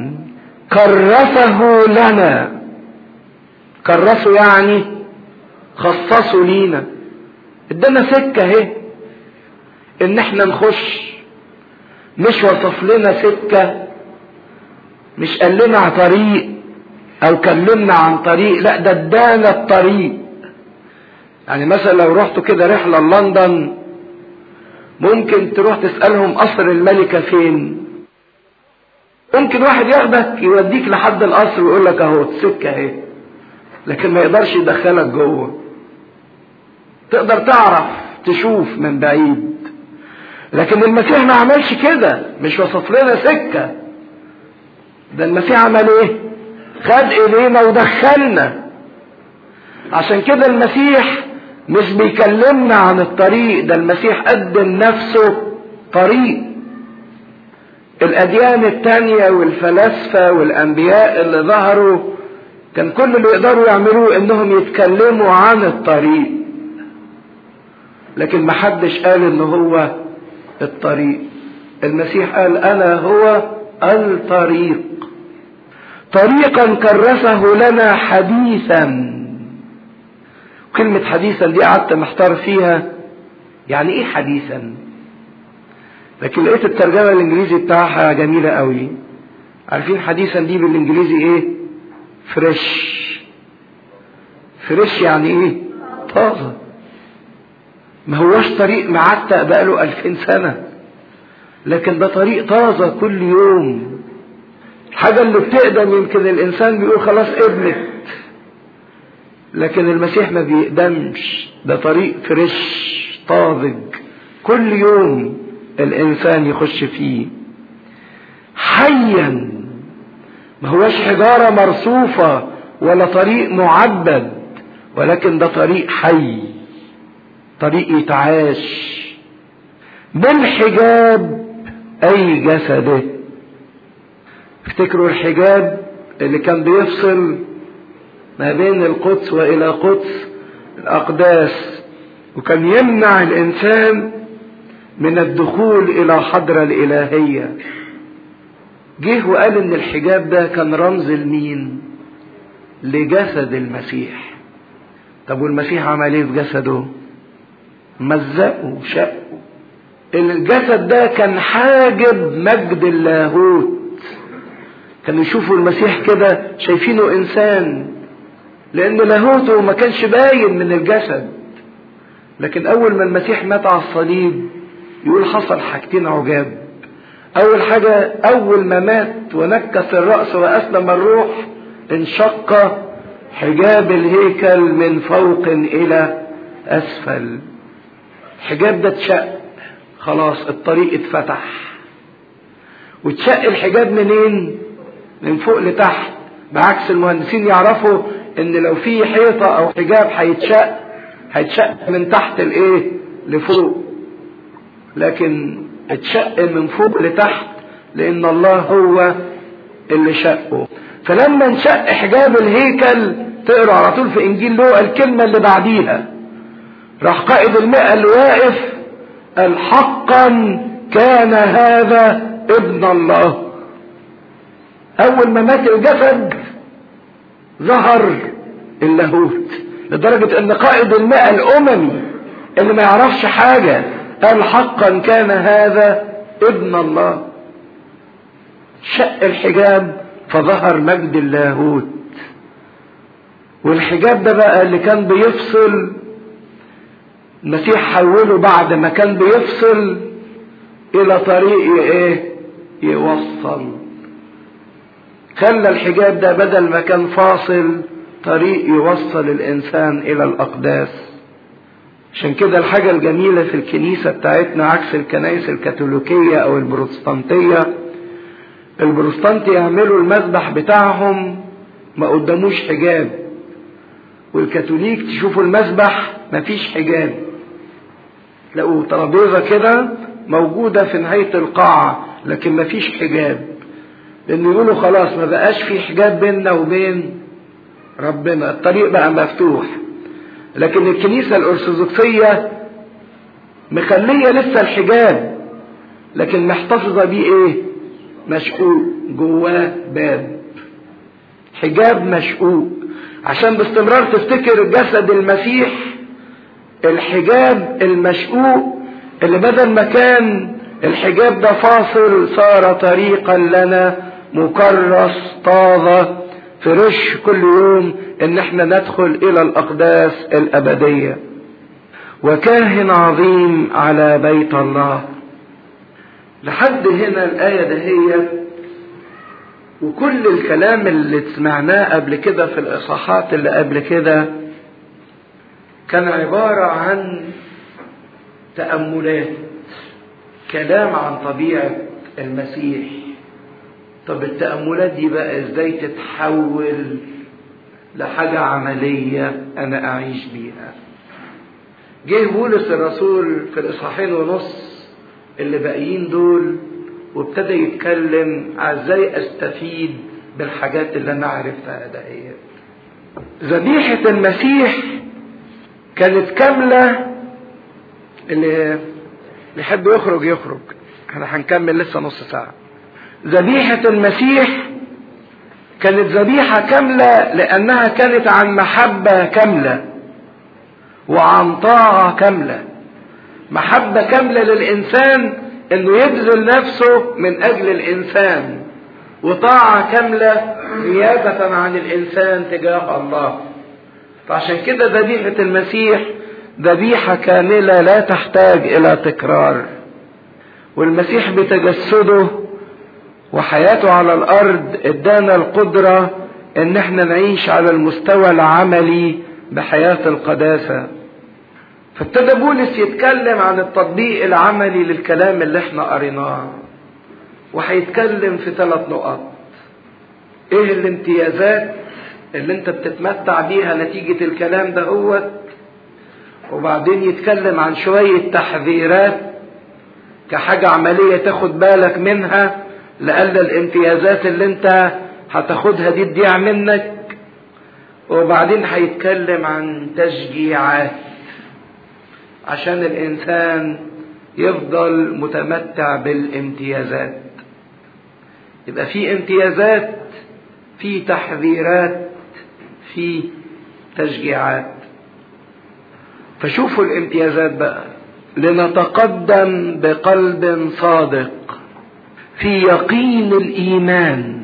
كرسه لنا كرسه يعني خصصه لينا ادانا سكة اهي ان احنا نخش مش وصف لنا سكة مش قال لنا على طريق او كلمنا عن طريق لا ده ادانا الطريق يعني مثلا لو رحتوا كده رحلة لندن ممكن تروح تسألهم قصر الملكة فين ممكن واحد ياخدك يوديك لحد القصر ويقول لك اهو السكة اهي لكن ما يقدرش يدخلك جوه تقدر تعرف تشوف من بعيد لكن المسيح ما عملش كده مش وصف لنا سكة ده المسيح عمل ايه خد ايدينا ودخلنا عشان كده المسيح مش بيكلمنا عن الطريق ده المسيح قدم نفسه طريق الاديان التانية والفلاسفة والانبياء اللي ظهروا كان كل اللي يقدروا يعملوه انهم يتكلموا عن الطريق لكن محدش قال ان هو الطريق المسيح قال انا هو الطريق طريقا كرسه لنا حديثا كلمة حديثا دي قعدت محتار فيها يعني ايه حديثا لكن لقيت الترجمة الانجليزي بتاعها جميلة قوي عارفين حديثا دي بالانجليزي ايه فريش فريش يعني ايه طازة ما هوش طريق معتق بقاله ألفين سنة لكن ده طريق طازة كل يوم الحاجة اللي بتقدم يمكن الإنسان بيقول خلاص قبلت لكن المسيح ما بيقدمش ده طريق فريش طازج كل يوم الإنسان يخش فيه حيا ما هوش حجارة مرصوفة ولا طريق معبد ولكن ده طريق حي طريق يتعاش بالحجاب أي جسده افتكروا الحجاب اللي كان بيفصل ما بين القدس والى قدس الاقداس وكان يمنع الانسان من الدخول الى حضرة الالهية جه وقال ان الحجاب ده كان رمز لمين لجسد المسيح طب والمسيح عمل ايه في جسده مزقه شقه الجسد ده كان حاجب مجد اللاهوت كانوا يشوفوا المسيح كده شايفينه انسان لان لاهوته ما كانش باين من الجسد لكن اول ما المسيح مات على الصليب يقول حصل حاجتين عجاب اول حاجة اول ما مات ونكس الرأس واسلم الروح انشق حجاب الهيكل من فوق الى اسفل الحجاب ده اتشق خلاص الطريق اتفتح واتشق الحجاب منين من فوق لتحت بعكس المهندسين يعرفوا ان لو في حيطة او حجاب هيتشق هيتشق من تحت الايه لفوق لكن اتشق من فوق لتحت لان الله هو اللي شقه فلما انشق حجاب الهيكل تقرا على طول في انجيل لوقا الكلمه اللي بعديها راح قائد المئة اللي واقف قال حقا كان هذا ابن الله اول ما مات الجسد ظهر اللاهوت لدرجة ان قائد المئة الاممي اللي ما يعرفش حاجة قال حقا كان هذا ابن الله شق الحجاب فظهر مجد اللاهوت والحجاب ده بقى اللي كان بيفصل المسيح حوله بعد ما كان بيفصل الى طريق ايه يوصل خلى الحجاب ده بدل ما كان فاصل طريق يوصل الانسان الى الاقداس عشان كده الحاجة الجميلة في الكنيسة بتاعتنا عكس الكنائس الكاثوليكية او البروتستانتية البروتستانت يعملوا المذبح بتاعهم ما قداموش حجاب والكاثوليك تشوفوا المذبح مفيش حجاب لقوا ترابيزه كده موجوده في نهايه القاعه لكن مفيش حجاب لان يقولوا خلاص ما بقاش في حجاب بيننا وبين ربنا الطريق بقى مفتوح لكن الكنيسه الارثوذكسيه مخليه لسه الحجاب لكن محتفظه بيه ايه مشقوق جواه باب حجاب مشقوق عشان باستمرار تفتكر جسد المسيح الحجاب المشقوق اللي بدل ما كان الحجاب ده فاصل صار طريقا لنا مكرس طاغة فرش كل يوم ان احنا ندخل الى الاقداس الابدية وكاهن عظيم على بيت الله لحد هنا الآية دهيت وكل الكلام اللي سمعناه قبل كده في الإصحاحات اللي قبل كده كان عبارة عن تأملات كلام عن طبيعة المسيح طب التأملات دي بقى ازاي تتحول لحاجة عملية أنا أعيش بيها جه بولس الرسول في الإصحاحين ونص اللي باقيين دول وابتدى يتكلم على ازاي استفيد بالحاجات اللي انا عرفتها دهيت ذبيحة المسيح كانت كاملة اللي يحب يخرج يخرج احنا هنكمل لسه نص ساعة ذبيحة المسيح كانت ذبيحة كاملة لأنها كانت عن محبة كاملة وعن طاعة كاملة محبة كاملة للإنسان إنه يبذل نفسه من أجل الإنسان وطاعة كاملة زيادة عن الإنسان تجاه الله فعشان كده ذبيحة المسيح ذبيحة كاملة لا تحتاج إلى تكرار والمسيح بتجسده وحياته على الأرض ادانا القدرة إن احنا نعيش على المستوى العملي بحياة القداسة فابتدى بولس يتكلم عن التطبيق العملي للكلام اللي احنا قريناه وهيتكلم في ثلاث نقط ايه الامتيازات اللي انت بتتمتع بيها نتيجة الكلام ده هو وبعدين يتكلم عن شوية تحذيرات كحاجة عملية تاخد بالك منها لألا الامتيازات اللي انت هتاخدها دي تضيع منك وبعدين هيتكلم عن تشجيعات عشان الانسان يفضل متمتع بالامتيازات يبقى في امتيازات في تحذيرات في تشجيعات فشوفوا الامتيازات بقى لنتقدم بقلب صادق في يقين الايمان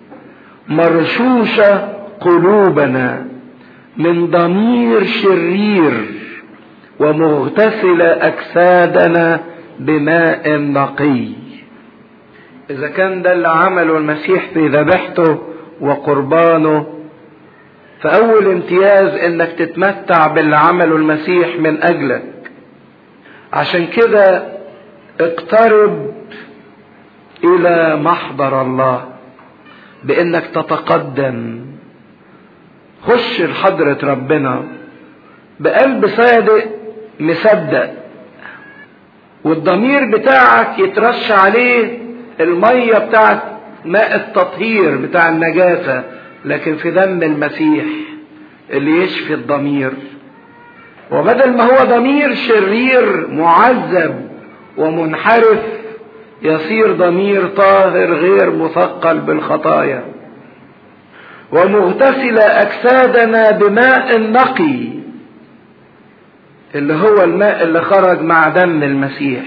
مرشوشه قلوبنا من ضمير شرير ومغتسل اجسادنا بماء نقي اذا كان ده اللي عمله المسيح في ذبيحته وقربانه فاول امتياز انك تتمتع باللي عمله المسيح من اجلك عشان كده اقترب الى محضر الله بانك تتقدم خش لحضرة ربنا بقلب صادق مصدق والضمير بتاعك يترش عليه المية بتاعت ماء التطهير بتاع النجاسة لكن في دم المسيح اللي يشفي الضمير وبدل ما هو ضمير شرير معذب ومنحرف يصير ضمير طاهر غير مثقل بالخطايا ومغتسل اجسادنا بماء نقي اللي هو الماء اللي خرج مع دم المسيح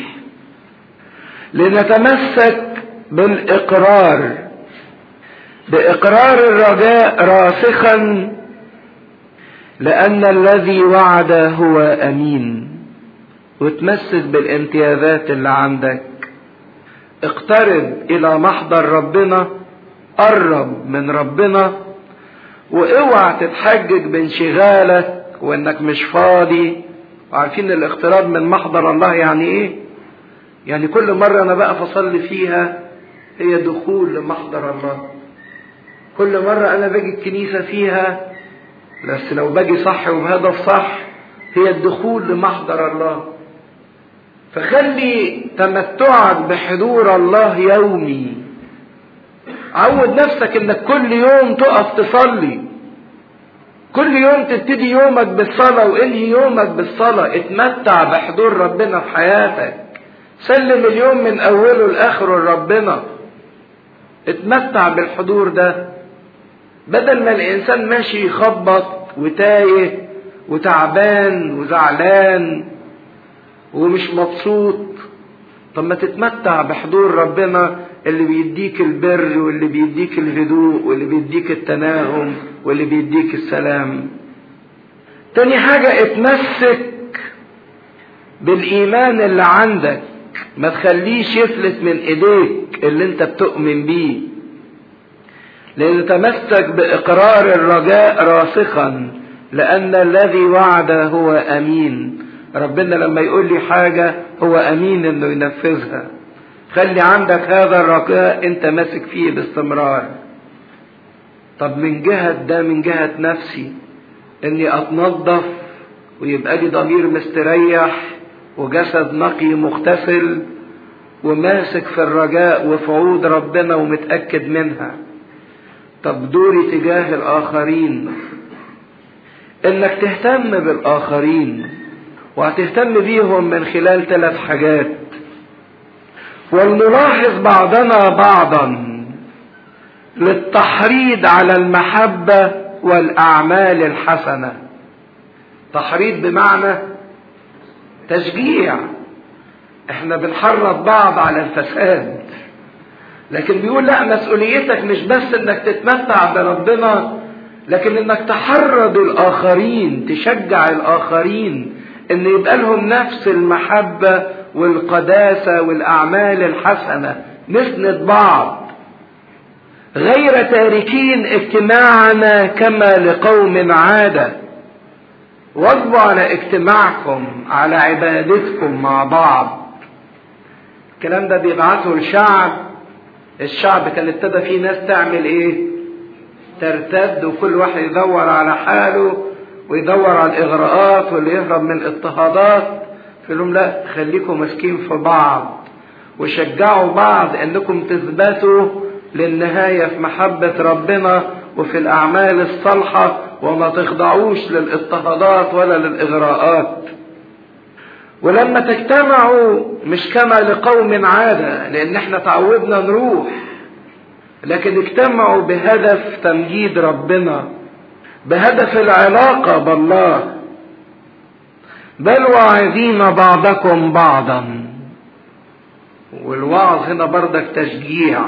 لنتمسك بالاقرار باقرار الرجاء راسخا لان الذي وعد هو امين وتمسك بالامتيازات اللي عندك اقترب الى محضر ربنا قرب من ربنا واوعى تتحجج بانشغالك وانك مش فاضي وعارفين الاقتراب من محضر الله يعني ايه يعني كل مرة انا بقى فصلي فيها هي دخول لمحضر الله كل مرة انا باجي الكنيسة فيها بس لو باجي صح وبهدف صح هي الدخول لمحضر الله فخلي تمتعك بحضور الله يومي عود نفسك انك كل يوم تقف تصلي كل يوم تبتدي يومك بالصلاة وانهي يومك بالصلاة اتمتع بحضور ربنا في حياتك سلم اليوم من اوله لاخره لربنا اتمتع بالحضور ده بدل ما الانسان ماشي يخبط وتايه وتعبان وزعلان ومش مبسوط طب ما تتمتع بحضور ربنا اللي بيديك البر واللي بيديك الهدوء واللي بيديك التناغم واللي بيديك السلام تاني حاجة اتمسك بالإيمان اللي عندك ما تخليش يفلت من ايديك اللي انت بتؤمن بيه لان تمسك باقرار الرجاء راسخا لان الذي وعد هو امين ربنا لما يقول لي حاجة هو امين انه ينفذها خلي عندك هذا الرجاء انت ماسك فيه باستمرار طب من جهة ده من جهة نفسي اني اتنظف ويبقى لي ضمير مستريح وجسد نقي مغتسل وماسك في الرجاء وفي عود ربنا ومتأكد منها طب دوري تجاه الآخرين إنك تهتم بالآخرين وهتهتم بيهم من خلال ثلاث حاجات ولنلاحظ بعضنا بعضا للتحريض على المحبة والأعمال الحسنة تحريض بمعنى تشجيع احنا بنحرض بعض على الفساد لكن بيقول لا مسؤوليتك مش بس انك تتمتع بربنا لكن انك تحرض الاخرين تشجع الاخرين ان يبقى لهم نفس المحبة والقداسة والاعمال الحسنة نسند بعض غير تاركين اجتماعنا كما لقوم عاده واجبوا على اجتماعكم على عبادتكم مع بعض الكلام ده بيبعثه الشعب الشعب كان ابتدى فيه ناس تعمل ايه ترتد وكل واحد يدور على حاله ويدور على الاغراءات واللي يهرب من الاضطهادات فيقول لهم لا خليكم ماسكين في بعض وشجعوا بعض انكم تثبتوا للنهايه في محبه ربنا وفي الاعمال الصالحه وما تخضعوش للاضطهادات ولا للاغراءات ولما تجتمعوا مش كما لقوم عاده لان احنا تعودنا نروح لكن اجتمعوا بهدف تمجيد ربنا بهدف العلاقه بالله بل واعظين بعضكم بعضا والوعظ هنا بردك تشجيع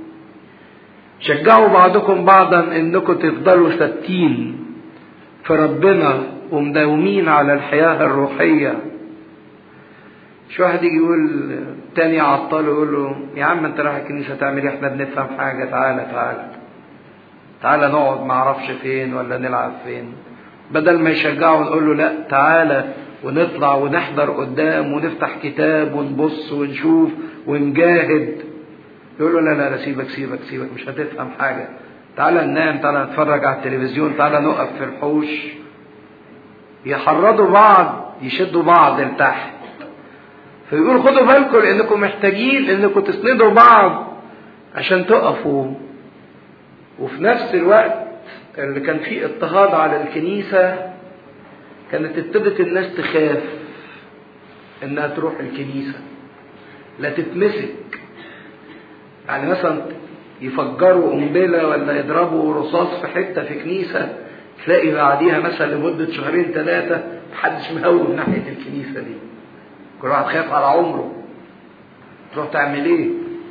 شجعوا بعضكم بعضا انكم تفضلوا ثابتين في ربنا ومداومين على الحياة الروحية مش واحد يجي يقول تاني عطله يقول له يا عم انت رايح الكنيسة تعمل ايه احنا بنفهم حاجة تعالى تعالى تعالى نقعد معرفش فين ولا نلعب فين بدل ما يشجعه ونقول له لا تعالى ونطلع ونحضر قدام ونفتح كتاب ونبص ونشوف ونجاهد يقول له لا لا لا سيبك سيبك سيبك مش هتفهم حاجة تعالى ننام تعالى نتفرج على التلفزيون تعالى نقف في الحوش يحرضوا بعض يشدوا بعض لتحت فيقول خدوا بالكم لانكم محتاجين انكم تسندوا بعض عشان تقفوا وفي نفس الوقت اللي كان فيه اضطهاد على الكنيسة كانت ابتدت الناس تخاف انها تروح الكنيسة لا تتمسك يعني مثلا يفجروا قنبلة ولا يضربوا رصاص في حتة في كنيسة تلاقي بعديها مثلا لمدة شهرين ثلاثة محدش مهوب ناحية الكنيسة دي كل واحد خايف على عمره تروح تعمل ايه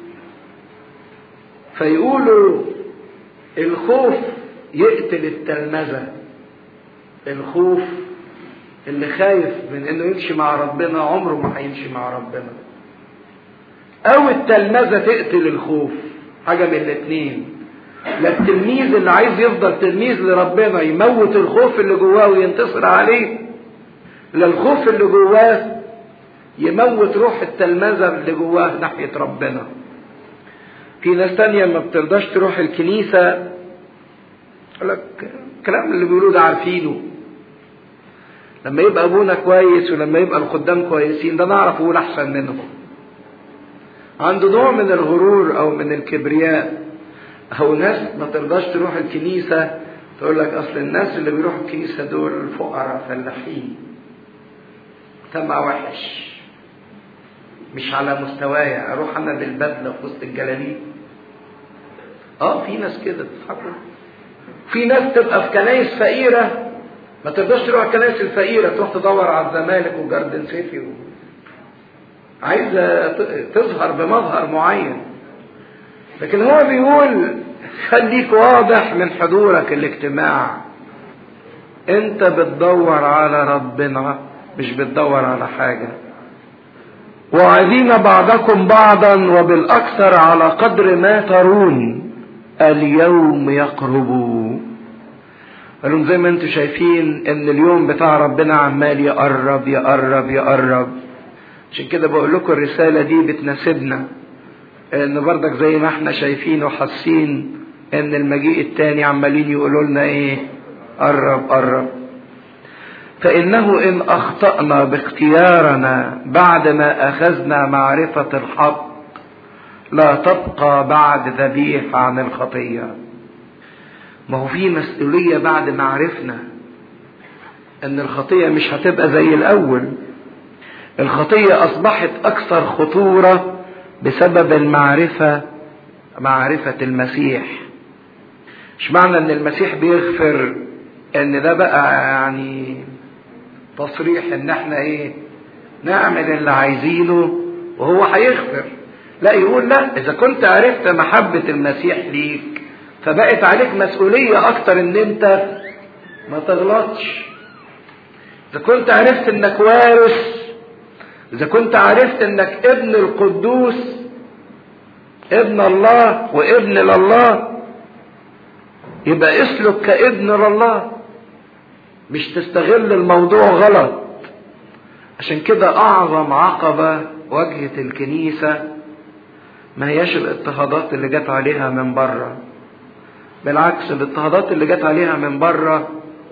فيقولوا الخوف يقتل التلمذة الخوف اللي خايف من انه يمشي مع ربنا عمره ما هيمشي مع ربنا او التلمذة تقتل الخوف حاجة من الاتنين لا التلميذ اللي عايز يفضل تلميذ لربنا يموت الخوف اللي جواه وينتصر عليه لا الخوف اللي جواه يموت روح التلمذة اللي جواه ناحية ربنا في ناس تانية ما بترضاش تروح الكنيسة يقول لك الكلام اللي بيقولوه ده عارفينه لما يبقى ابونا كويس ولما يبقى الخدام كويسين ده نعرف اقول احسن منهم عنده نوع من الغرور او من الكبرياء او ناس ما ترضاش تروح الكنيسة تقول لك اصل الناس اللي بيروحوا الكنيسة دول فقراء فلاحين مجتمع وحش مش على مستواي اروح انا بالبدله في وسط الجلاليب اه في ناس كده بتتحرك في ناس تبقى في كنايس فقيره ما تقدرش تروح الكنايس الفقيره تروح تدور على الزمالك وجاردن سيتي و... عايزه تظهر بمظهر معين لكن هو بيقول خليك واضح من حضورك الاجتماع انت بتدور على ربنا مش بتدور على حاجه وعاذين بعضكم بعضا وبالاكثر على قدر ما ترون اليوم يقرب قالوا زي ما انتم شايفين ان اليوم بتاع ربنا عمال يقرب يقرب يقرب عشان كده بقول لكم الرسالة دي بتناسبنا ان بردك زي ما احنا شايفين وحاسين ان المجيء التاني عمالين يقولوا لنا ايه قرب قرب فإنه إن أخطأنا باختيارنا بعدما أخذنا معرفة الحق لا تبقى بعد ذبيح عن الخطية ما هو في مسؤولية بعد ما عرفنا أن الخطية مش هتبقى زي الأول الخطية أصبحت أكثر خطورة بسبب المعرفة معرفة المسيح مش معنى أن المسيح بيغفر أن ده بقى يعني تصريح ان احنا ايه نعمل اللي عايزينه وهو هيغفر لا يقول لا اذا كنت عرفت محبة المسيح ليك فبقت عليك مسؤولية اكتر ان انت ما تغلطش اذا كنت عرفت انك وارث اذا كنت عرفت انك ابن القدوس ابن الله وابن لله يبقى اسلك كابن لله مش تستغل الموضوع غلط عشان كده اعظم عقبة واجهت الكنيسة ما هياش الاضطهادات اللي جت عليها من بره بالعكس الاضطهادات اللي جت عليها من بره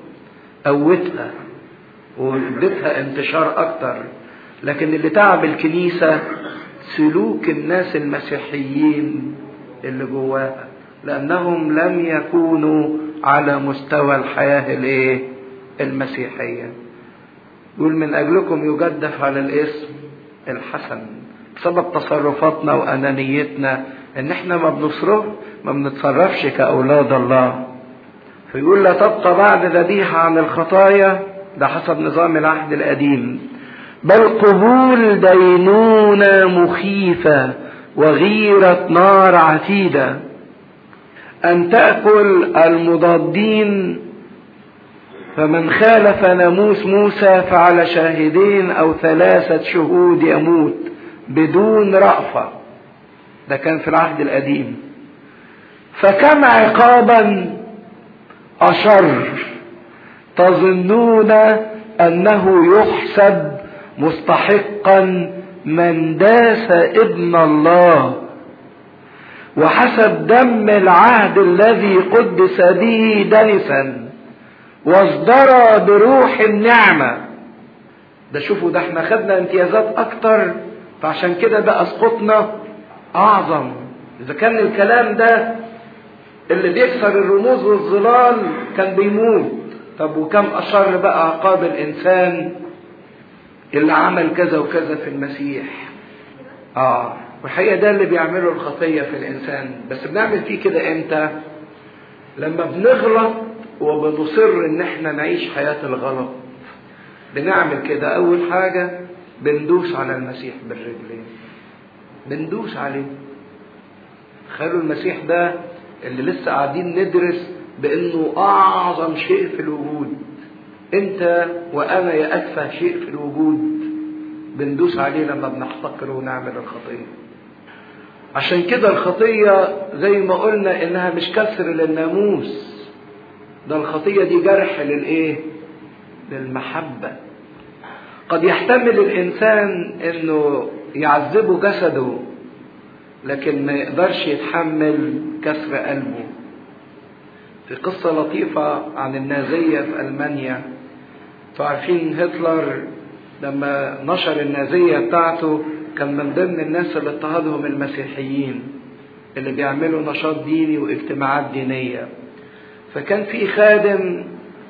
قوتها وادتها انتشار اكتر لكن اللي تعب الكنيسة سلوك الناس المسيحيين اللي جواها لانهم لم يكونوا على مستوى الحياة الايه المسيحية يقول من أجلكم يجدف على الاسم الحسن بسبب تصرفاتنا وأنانيتنا إن إحنا ما بنصرف ما بنتصرفش كأولاد الله فيقول لا تبقى بعد ذبيحة عن الخطايا ده حسب نظام العهد القديم بل قبول دينونة مخيفة وغيرة نار عتيدة أن تأكل المضادين فمن خالف ناموس موسى فعلى شاهدين او ثلاثة شهود يموت بدون رأفة ده كان في العهد القديم فكم عقابا أشر تظنون أنه يحسب مستحقا من داس ابن الله وحسب دم العهد الذي قدس به دنسا واصدر بروح النعمة ده شوفوا ده احنا خدنا امتيازات اكتر فعشان كده بقى اسقطنا اعظم اذا كان الكلام ده اللي بيكسر الرموز والظلال كان بيموت طب وكم اشر بقى عقاب الانسان اللي عمل كذا وكذا في المسيح اه والحقيقه ده اللي بيعمله الخطيه في الانسان بس بنعمل فيه كده امتى لما بنغلط وبنصر ان احنا نعيش حياه الغلط بنعمل كده اول حاجه بندوس على المسيح بالرجلين بندوس عليه تخيلوا المسيح ده اللي لسه قاعدين ندرس بانه اعظم شيء في الوجود انت وانا يا اتفه شيء في الوجود بندوس عليه لما بنحتقر ونعمل الخطيه عشان كده الخطيه زي ما قلنا انها مش كسر للناموس ده الخطيه دي جرح للايه للمحبه قد يحتمل الانسان انه يعذبه جسده لكن ما يقدرش يتحمل كسر قلبه في قصة لطيفة عن النازية في ألمانيا عارفين هتلر لما نشر النازية بتاعته كان من ضمن الناس اللي اضطهدهم المسيحيين اللي بيعملوا نشاط ديني واجتماعات دينية فكان في خادم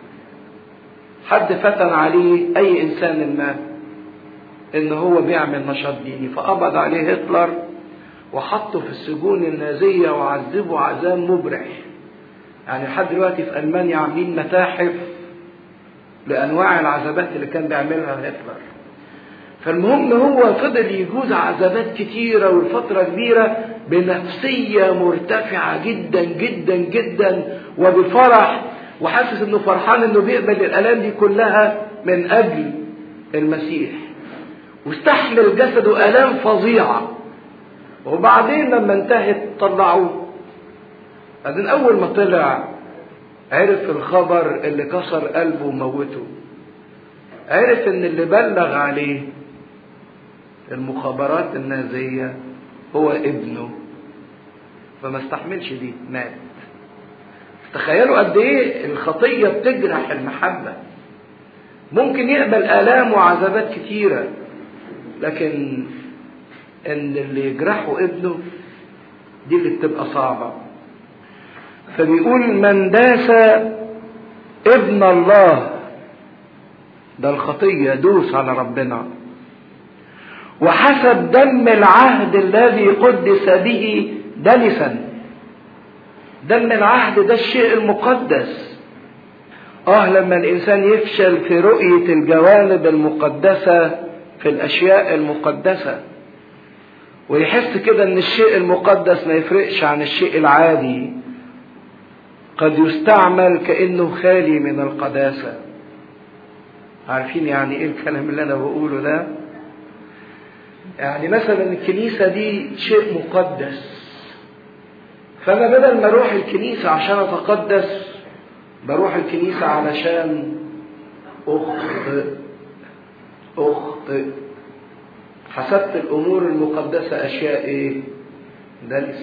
حد فتن عليه أي إنسان ما إن هو بيعمل نشاط ديني فقبض عليه هتلر وحطه في السجون النازية وعذبه عذاب مبرح يعني لحد دلوقتي في ألمانيا عاملين متاحف لأنواع العذابات اللي كان بيعملها هتلر فالمهم هو فضل يجوز عذابات كتيرة والفترة كبيرة بنفسية مرتفعة جدا جدا جدا وبفرح وحاسس انه فرحان انه بيقبل الالام دي كلها من اجل المسيح واستحمل جسده الام فظيعه وبعدين لما انتهت طلعوه بعدين اول ما طلع عرف الخبر اللي كسر قلبه وموته عرف ان اللي بلغ عليه المخابرات النازية هو ابنه فما استحملش دي مات تخيلوا قد ايه الخطية بتجرح المحبة ممكن يقبل آلام وعذابات كتيرة لكن ان اللي يجرحه ابنه دي اللي بتبقى صعبة فبيقول من داس ابن الله ده الخطية دوس على ربنا وحسب دم العهد الذي قدس به دنسا دم العهد ده الشيء المقدس اه لما الانسان يفشل في رؤية الجوانب المقدسة في الاشياء المقدسة ويحس كده ان الشيء المقدس ما يفرقش عن الشيء العادي قد يستعمل كانه خالي من القداسه عارفين يعني ايه الكلام اللي انا بقوله ده يعني مثلا الكنيسه دي شيء مقدس فانا بدل ما اروح الكنيسه عشان اتقدس بروح الكنيسه علشان اخطئ اخطئ حسبت الامور المقدسه اشياء ايه دنسه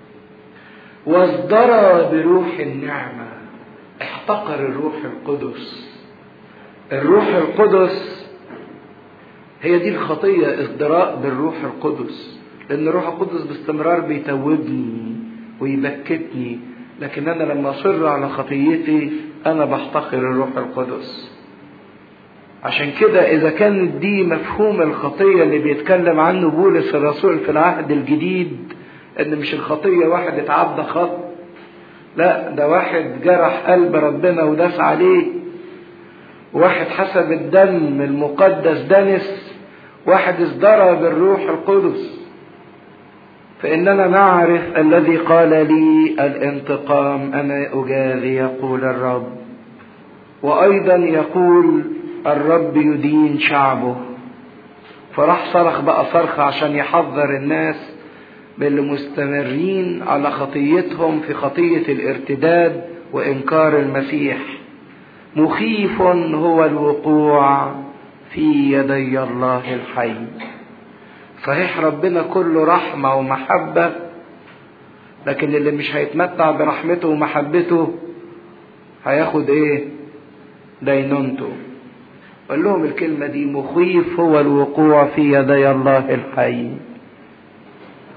وازدرى بروح النعمه احتقر الروح القدس الروح القدس هي دي الخطيه ازدراء بالروح القدس لان الروح القدس باستمرار بيتوبني ويبكتني لكن انا لما اصر على خطيتي انا بحتقر الروح القدس عشان كده إذا كانت دي مفهوم الخطية اللي بيتكلم عنه بولس الرسول في العهد الجديد إن مش الخطية واحد اتعدى خط لا ده واحد جرح قلب ربنا وداس عليه واحد حسب الدم المقدس دنس واحد ازدرى بالروح القدس فإننا نعرف الذي قال لي الانتقام أنا أجازي يقول الرب وأيضا يقول الرب يدين شعبه فراح صرخ بقى صرخة عشان يحذر الناس باللي مستمرين على خطيتهم في خطية الارتداد وإنكار المسيح مخيف هو الوقوع في يدي الله الحي صحيح ربنا كله رحمة ومحبة لكن اللي مش هيتمتع برحمته ومحبته هياخد ايه دينونته قال لهم الكلمة دي مخيف هو الوقوع في يدي الله الحي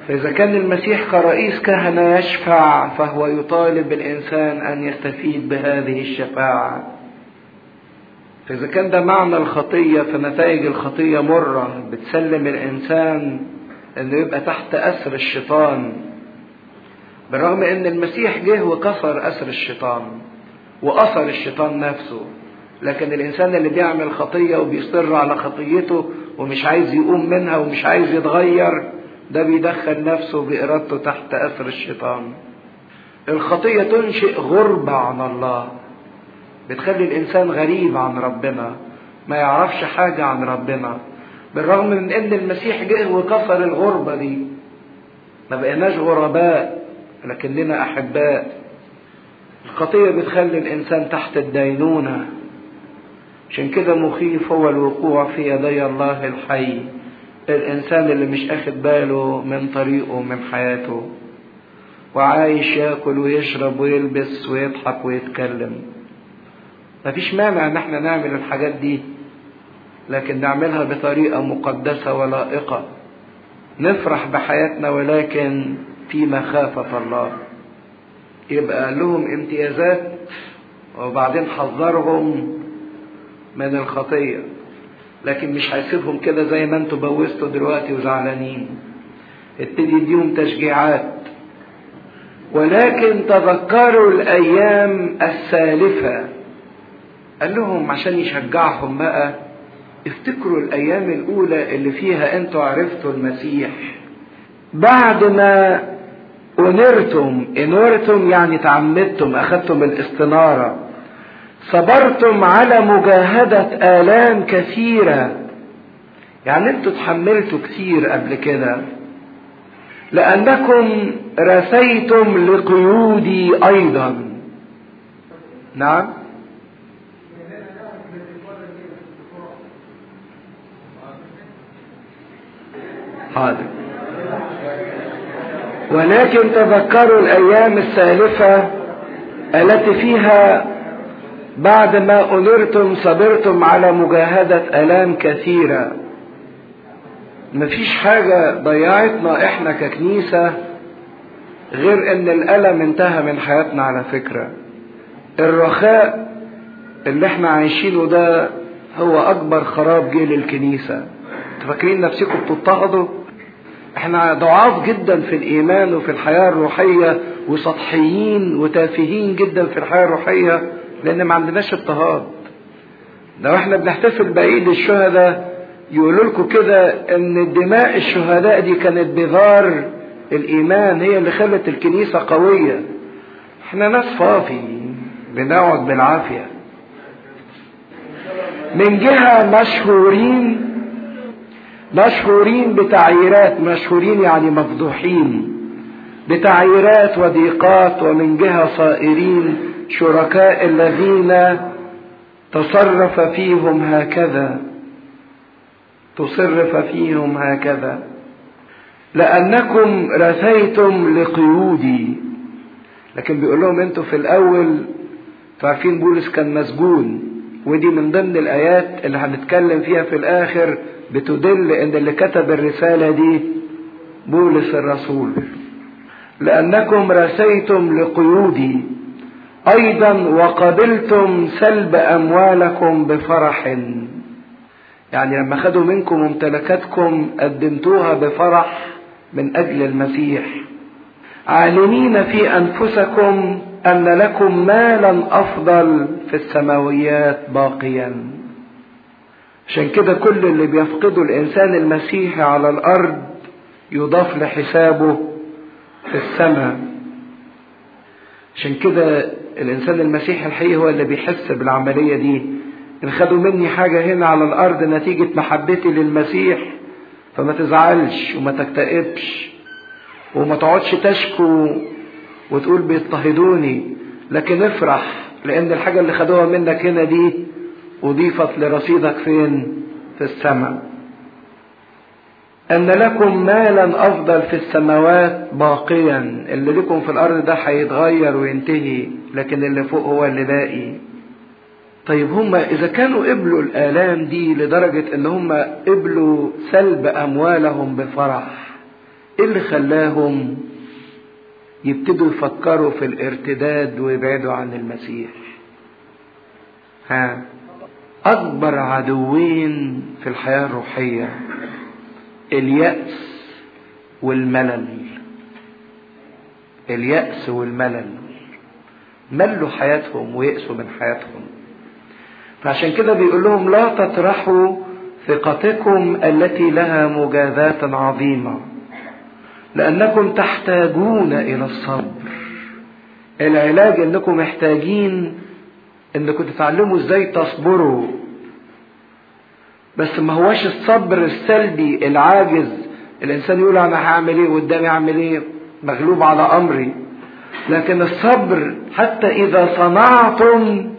فإذا كان المسيح كرئيس كهنة يشفع فهو يطالب الإنسان أن يستفيد بهذه الشفاعة فإذا كان ده معنى الخطية فنتائج الخطية مرة بتسلم الإنسان إنه يبقى تحت أسر الشيطان بالرغم إن المسيح جه وكسر أسر الشيطان وأثر الشيطان نفسه لكن الإنسان اللي بيعمل خطية وبيصر على خطيته ومش عايز يقوم منها ومش عايز يتغير ده بيدخل نفسه بإرادته تحت أثر الشيطان الخطية تنشئ غربة عن الله بتخلي الإنسان غريب عن ربنا ما يعرفش حاجة عن ربنا بالرغم من إن المسيح جه وكسر الغربة دي ما بقيناش غرباء لكننا أحباء الخطية بتخلي الإنسان تحت الدينونة عشان كده مخيف هو الوقوع في يدي الله الحي الإنسان اللي مش أخد باله من طريقه ومن حياته وعايش ياكل ويشرب ويلبس ويضحك ويتكلم مفيش مانع ان احنا نعمل الحاجات دي لكن نعملها بطريقة مقدسة ولائقة نفرح بحياتنا ولكن في مخافة الله يبقى لهم امتيازات وبعدين حذرهم من الخطية لكن مش هيسيبهم كده زي ما انتوا بوستوا دلوقتي وزعلانين ابتدي يديهم تشجيعات ولكن تذكروا الايام السالفه قال لهم عشان يشجعهم بقى افتكروا الايام الاولى اللي فيها انتوا عرفتوا المسيح بعد ما انرتم انورتم يعني تعمدتم اخذتم الاستناره صبرتم على مجاهده الام كثيره يعني انتوا تحملتوا كتير قبل كده لانكم رثيتم لقيودي ايضا نعم حاضر ولكن تذكروا الايام السالفه التي فيها بعد ما انرتم صبرتم على مجاهده الام كثيره مفيش حاجه ضيعتنا احنا ككنيسه غير ان الالم انتهى من حياتنا على فكره الرخاء اللي احنا عايشينه ده هو اكبر خراب جه للكنيسه فاكرين نفسكم بتضطهدوا احنا ضعاف جدا في الايمان وفي الحياه الروحيه وسطحيين وتافهين جدا في الحياه الروحيه لان ما عندناش اضطهاد لو احنا بنحتفل بعيد الشهداء يقولوا لكم كده ان دماء الشهداء دي كانت بذار الايمان هي اللي خلت الكنيسه قويه احنا ناس فاضي بنقعد بالعافيه من جهه مشهورين مشهورين بتعييرات مشهورين يعني مفضوحين بتعييرات وضيقات ومن جهة صائرين شركاء الذين تصرف فيهم هكذا تصرف فيهم هكذا لأنكم رثيتم لقيودي لكن بيقول لهم انتوا في الأول عارفين بولس كان مسجون ودي من ضمن الآيات اللي هنتكلم فيها في الآخر بتدل ان اللي كتب الرساله دي بولس الرسول لانكم رسيتم لقيودي ايضا وقبلتم سلب اموالكم بفرح يعني لما خدوا منكم ممتلكاتكم قدمتوها بفرح من اجل المسيح عالمين في انفسكم ان لكم مالا افضل في السماويات باقيا عشان كده كل اللي بيفقده الانسان المسيحي على الارض يضاف لحسابه في السماء عشان كده الانسان المسيحي الحقيقي هو اللي بيحس بالعمليه دي ان خدوا مني حاجه هنا على الارض نتيجه محبتي للمسيح فما تزعلش وما تكتئبش وما تقعدش تشكو وتقول بيضطهدوني لكن افرح لان الحاجه اللي خدوها منك هنا دي أضيفت لرصيدك فين؟ في السماء. أن لكم مالا أفضل في السماوات باقيا، اللي لكم في الأرض ده هيتغير وينتهي، لكن اللي فوق هو اللي باقي. طيب هم إذا كانوا قبلوا الآلام دي لدرجة إن هم قبلوا سلب أموالهم بفرح، ايه اللي خلاهم يبتدوا يفكروا في الارتداد ويبعدوا عن المسيح ها اكبر عدوين في الحياه الروحيه الياس والملل الياس والملل ملوا حياتهم ويأسوا من حياتهم فعشان كده بيقول لهم لا تطرحوا ثقتكم التي لها مجازاة عظيمة لأنكم تحتاجون إلى الصبر العلاج انكم محتاجين انكم تتعلموا ازاي تصبروا بس ما هوش الصبر السلبي العاجز الانسان يقول انا هعمل ايه قدامي اعمل ايه مغلوب على امري لكن الصبر حتى اذا صنعتم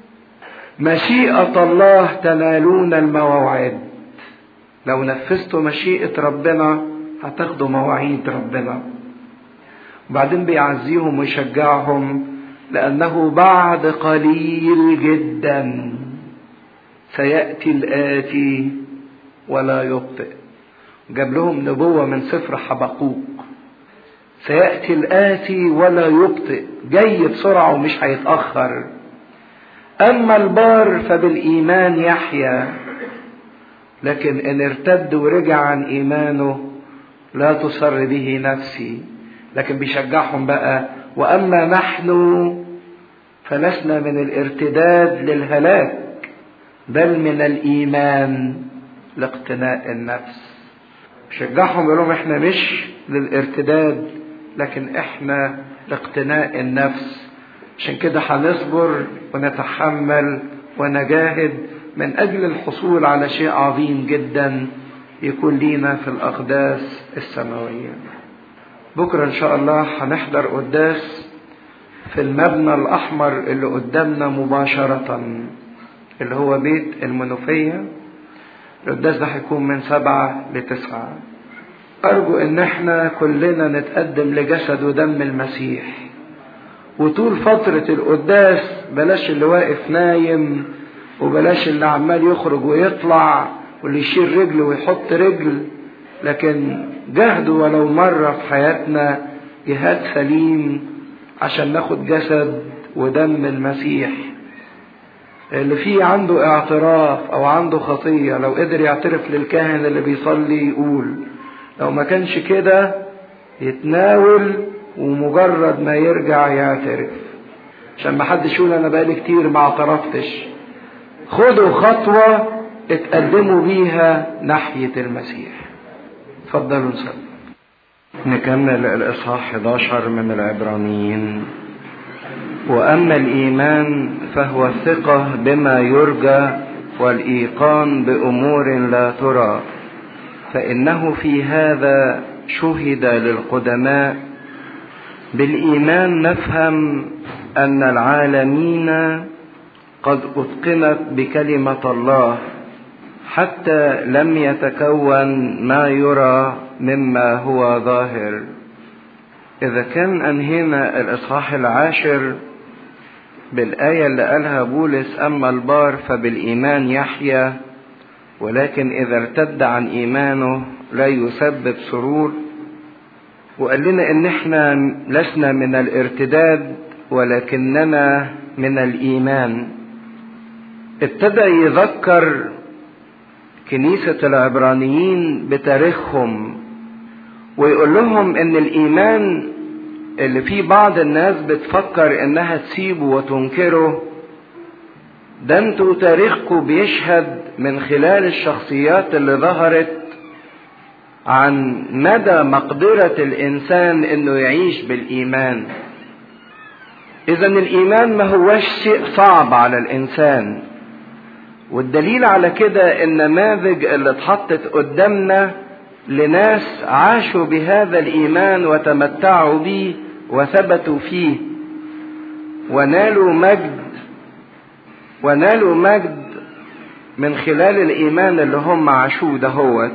مشيئة الله تنالون المواعيد لو نفذتوا مشيئة ربنا هتاخدوا مواعيد ربنا وبعدين بيعزيهم ويشجعهم لأنه بعد قليل جدا سيأتي الآتي ولا يبطئ جاب لهم نبوة من سفر حبقوق سيأتي الآتي ولا يبطئ جاي بسرعة ومش هيتأخر أما البار فبالإيمان يحيا لكن إن ارتد ورجع عن إيمانه لا تسر به نفسي لكن بيشجعهم بقى وأما نحن فلسنا من الارتداد للهلاك بل من الإيمان لاقتناء النفس شجعهم يقول لهم احنا مش للارتداد لكن احنا لاقتناء النفس عشان كده هنصبر ونتحمل ونجاهد من اجل الحصول على شيء عظيم جدا يكون لينا في الاقداس السماويه بكره ان شاء الله هنحضر قداس في المبنى الاحمر اللي قدامنا مباشره اللي هو بيت المنوفيه القداس ده هيكون من سبعة لتسعة أرجو إن إحنا كلنا نتقدم لجسد ودم المسيح وطول فترة القداس بلاش اللي واقف نايم وبلاش اللي عمال يخرج ويطلع واللي يشيل رجل ويحط رجل لكن جهدوا ولو مرة في حياتنا جهاد سليم عشان ناخد جسد ودم المسيح اللي فيه عنده اعتراف او عنده خطية لو قدر يعترف للكاهن اللي بيصلي يقول لو ما كانش كده يتناول ومجرد ما يرجع يعترف عشان ما حدش يقول انا بقالي كتير ما اعترفتش خدوا خطوة اتقدموا بيها ناحية المسيح اتفضلوا نصلي نكمل الاصحاح 11 من العبرانيين واما الايمان فهو الثقه بما يرجى والايقان بامور لا ترى فانه في هذا شهد للقدماء بالايمان نفهم ان العالمين قد اتقنت بكلمه الله حتى لم يتكون ما يرى مما هو ظاهر اذا كان انهينا الاصحاح العاشر بالآية اللي قالها بولس أما البار فبالإيمان يحيا ولكن إذا ارتد عن إيمانه لا يسبب سرور وقال لنا إن إحنا لسنا من الارتداد ولكننا من الإيمان ابتدى يذكر كنيسة العبرانيين بتاريخهم ويقول لهم إن الإيمان اللي في بعض الناس بتفكر انها تسيبه وتنكره ده انتوا تاريخكم بيشهد من خلال الشخصيات اللي ظهرت عن مدى مقدرة الانسان انه يعيش بالايمان اذا الايمان ما هوش شيء صعب على الانسان والدليل على كده النماذج اللي اتحطت قدامنا لناس عاشوا بهذا الايمان وتمتعوا به وثبتوا فيه ونالوا مجد ونالوا مجد من خلال الايمان اللي هم عاشوه دهوت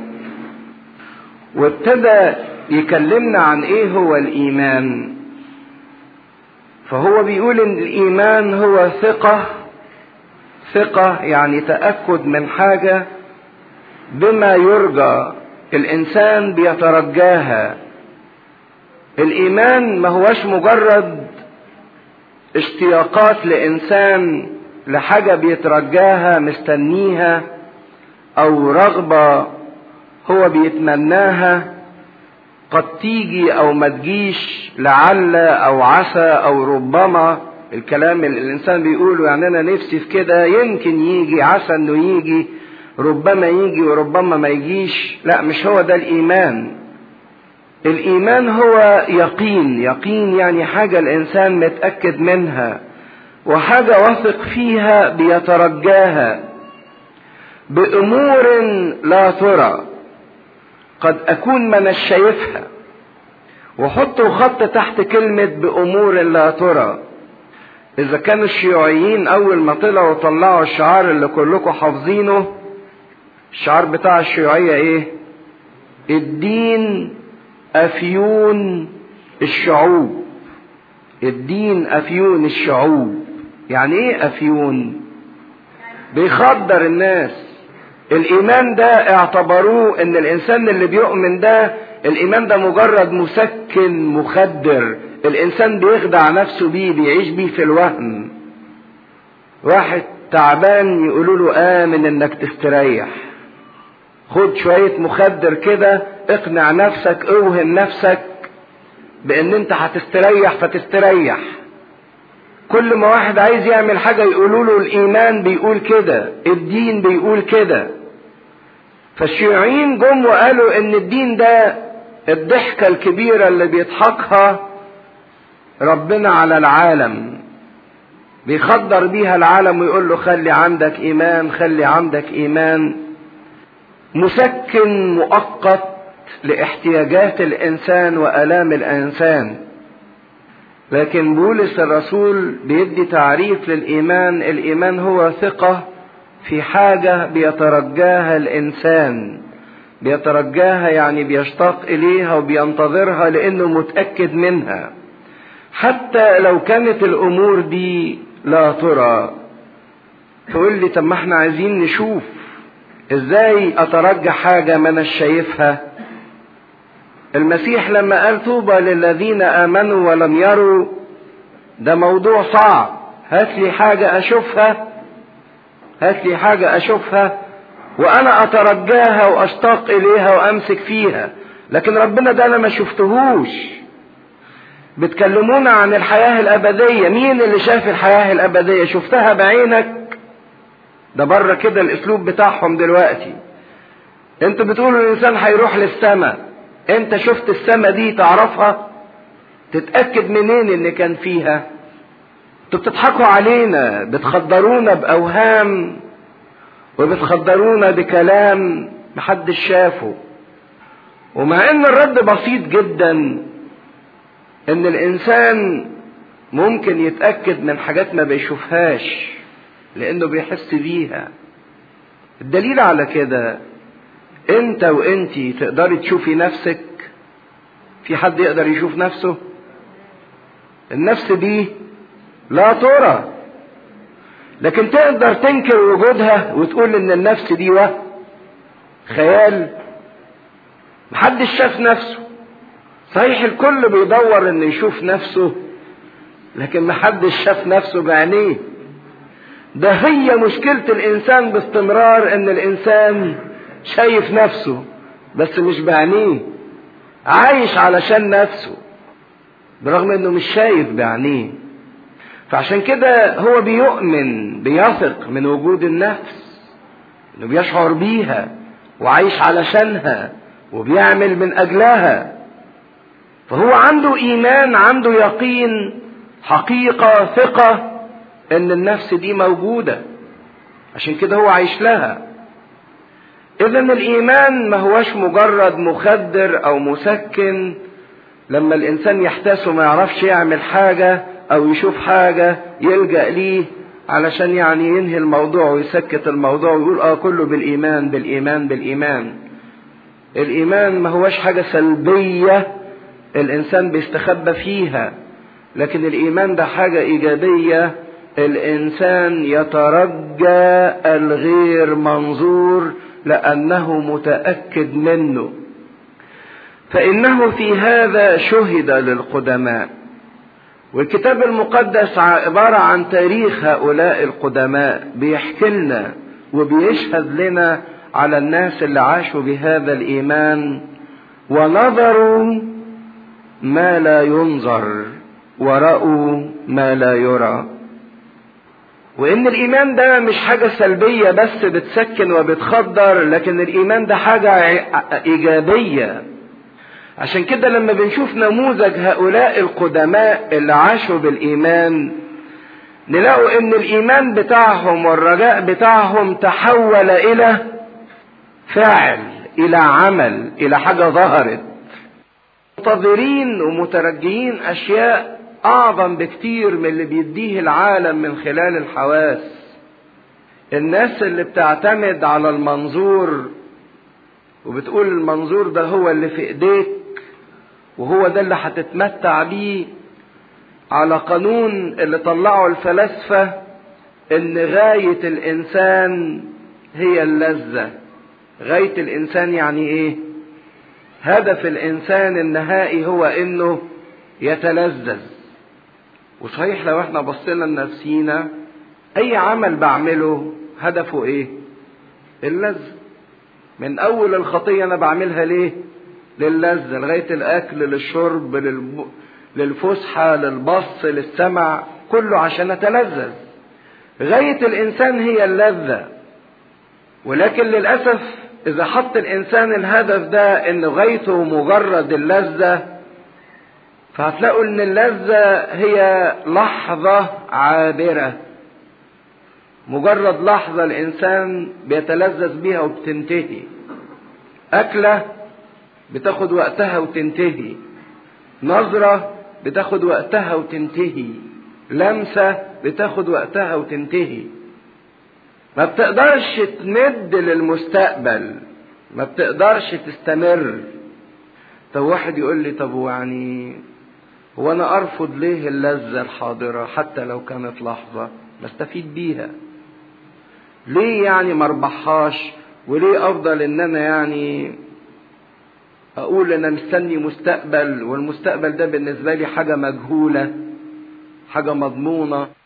وابتدى يكلمنا عن ايه هو الايمان فهو بيقول ان الايمان هو ثقه ثقه يعني تاكد من حاجه بما يرجى الانسان بيترجاها الايمان ما هوش مجرد اشتياقات لانسان لحاجة بيترجاها مستنيها او رغبة هو بيتمناها قد تيجي او ما تجيش لعل او عسى او ربما الكلام اللي الانسان بيقوله يعني انا نفسي في كده يمكن يجي عسى انه يجي ربما يجي وربما ما يجيش لا مش هو ده الايمان الايمان هو يقين يقين يعني حاجه الانسان متاكد منها وحاجه واثق فيها بيترجاها بامور لا ترى قد اكون من شايفها وحطوا خط تحت كلمه بامور لا ترى اذا كانوا الشيوعيين اول ما طلعوا طلعوا الشعار اللي كلكم حافظينه الشعار بتاع الشيوعيه ايه الدين افيون الشعوب الدين افيون الشعوب يعني ايه افيون بيخدر الناس الايمان ده اعتبروه ان الانسان اللي بيؤمن ده الايمان ده مجرد مسكن مخدر الانسان بيخدع نفسه بيه بيعيش بيه في الوهم واحد تعبان يقولوا له امن انك تستريح خد شوية مخدر كده اقنع نفسك اوهم نفسك بان انت هتستريح فتستريح كل ما واحد عايز يعمل حاجة يقولوا له الايمان بيقول كده الدين بيقول كده فالشيوعيين جم وقالوا ان الدين ده الضحكة الكبيرة اللي بيضحكها ربنا على العالم بيخدر بيها العالم ويقول له خلي عندك ايمان خلي عندك ايمان مسكن مؤقت لاحتياجات الانسان والام الانسان لكن بولس الرسول بيدي تعريف للايمان الايمان هو ثقه في حاجه بيترجاها الانسان بيترجاها يعني بيشتاق اليها وبينتظرها لانه متاكد منها حتى لو كانت الامور دي لا ترى تقول لي طب ما احنا عايزين نشوف ازاي اترجى حاجة ما انا شايفها المسيح لما قال طوبى للذين امنوا ولم يروا ده موضوع صعب هات لي حاجة اشوفها هات لي حاجة اشوفها وانا اترجاها واشتاق اليها وامسك فيها لكن ربنا ده انا ما شفتهوش بتكلمونا عن الحياة الابدية مين اللي شاف الحياة الابدية شفتها بعينك ده بره كده الاسلوب بتاعهم دلوقتي انتوا بتقولوا الانسان هيروح للسماء انت شفت السماء دي تعرفها تتاكد منين ان كان فيها انتوا بتضحكوا علينا بتخدرونا باوهام وبتخدرونا بكلام محدش شافه ومع ان الرد بسيط جدا ان الانسان ممكن يتاكد من حاجات ما بيشوفهاش لانه بيحس بيها الدليل على كده انت وانتي تقدري تشوفي نفسك في حد يقدر يشوف نفسه النفس دي لا ترى لكن تقدر تنكر وجودها وتقول ان النفس دي وهم خيال محدش شاف نفسه صحيح الكل بيدور انه يشوف نفسه لكن محدش شاف نفسه بعينيه ده هي مشكلة الإنسان باستمرار إن الإنسان شايف نفسه بس مش بعينيه عايش علشان نفسه برغم إنه مش شايف بعينيه فعشان كده هو بيؤمن بيثق من وجود النفس إنه بيشعر بيها وعايش علشانها وبيعمل من أجلها فهو عنده إيمان عنده يقين حقيقة ثقة ان النفس دي موجودة عشان كده هو عايش لها اذا الايمان ما هوش مجرد مخدر او مسكن لما الانسان يحتاس وما يعرفش يعمل حاجة او يشوف حاجة يلجأ ليه علشان يعني ينهي الموضوع ويسكت الموضوع ويقول اه كله بالايمان بالايمان بالايمان الايمان ما هوش حاجة سلبية الانسان بيستخبى فيها لكن الايمان ده حاجة ايجابية الانسان يترجى الغير منظور لانه متاكد منه فإنه في هذا شهد للقدماء والكتاب المقدس عبارة عن تاريخ هؤلاء القدماء بيحكي لنا وبيشهد لنا على الناس اللي عاشوا بهذا الإيمان ونظروا ما لا ينظر ورأوا ما لا يرى وإن الإيمان ده مش حاجة سلبية بس بتسكن وبتخدر لكن الإيمان ده حاجة إيجابية عشان كده لما بنشوف نموذج هؤلاء القدماء اللي عاشوا بالإيمان نلاقوا إن الإيمان بتاعهم والرجاء بتاعهم تحول إلى فعل إلى عمل إلى حاجة ظهرت منتظرين ومترجيين أشياء أعظم بكتير من اللي بيديه العالم من خلال الحواس الناس اللي بتعتمد على المنظور وبتقول المنظور ده هو اللي في ايديك وهو ده اللي هتتمتع بيه على قانون اللي طلعه الفلاسفة ان غاية الانسان هي اللذة غاية الانسان يعني ايه هدف الانسان النهائي هو انه يتلذذ وصحيح لو احنا بصينا لنفسينا اي عمل بعمله هدفه ايه اللذة من اول الخطية انا بعملها ليه للذة لغاية الاكل للشرب للب... للفسحة للبص للسمع كله عشان اتلذذ غاية الانسان هي اللذة ولكن للأسف اذا حط الانسان الهدف ده ان غايته مجرد اللذة فهتلاقوا ان اللذة هي لحظة عابرة مجرد لحظة الانسان بيتلذذ بيها وبتنتهي اكلة بتاخد وقتها وتنتهي نظرة بتاخد وقتها وتنتهي لمسة بتاخد وقتها وتنتهي ما بتقدرش تمد للمستقبل ما بتقدرش تستمر طب واحد يقول لي طب يعني هو انا ارفض ليه اللذة الحاضرة حتى لو كانت لحظة بستفيد بيها ليه يعني ما اربحهاش وليه افضل ان انا يعني اقول انا مستني مستقبل والمستقبل ده بالنسبة لي حاجة مجهولة حاجة مضمونة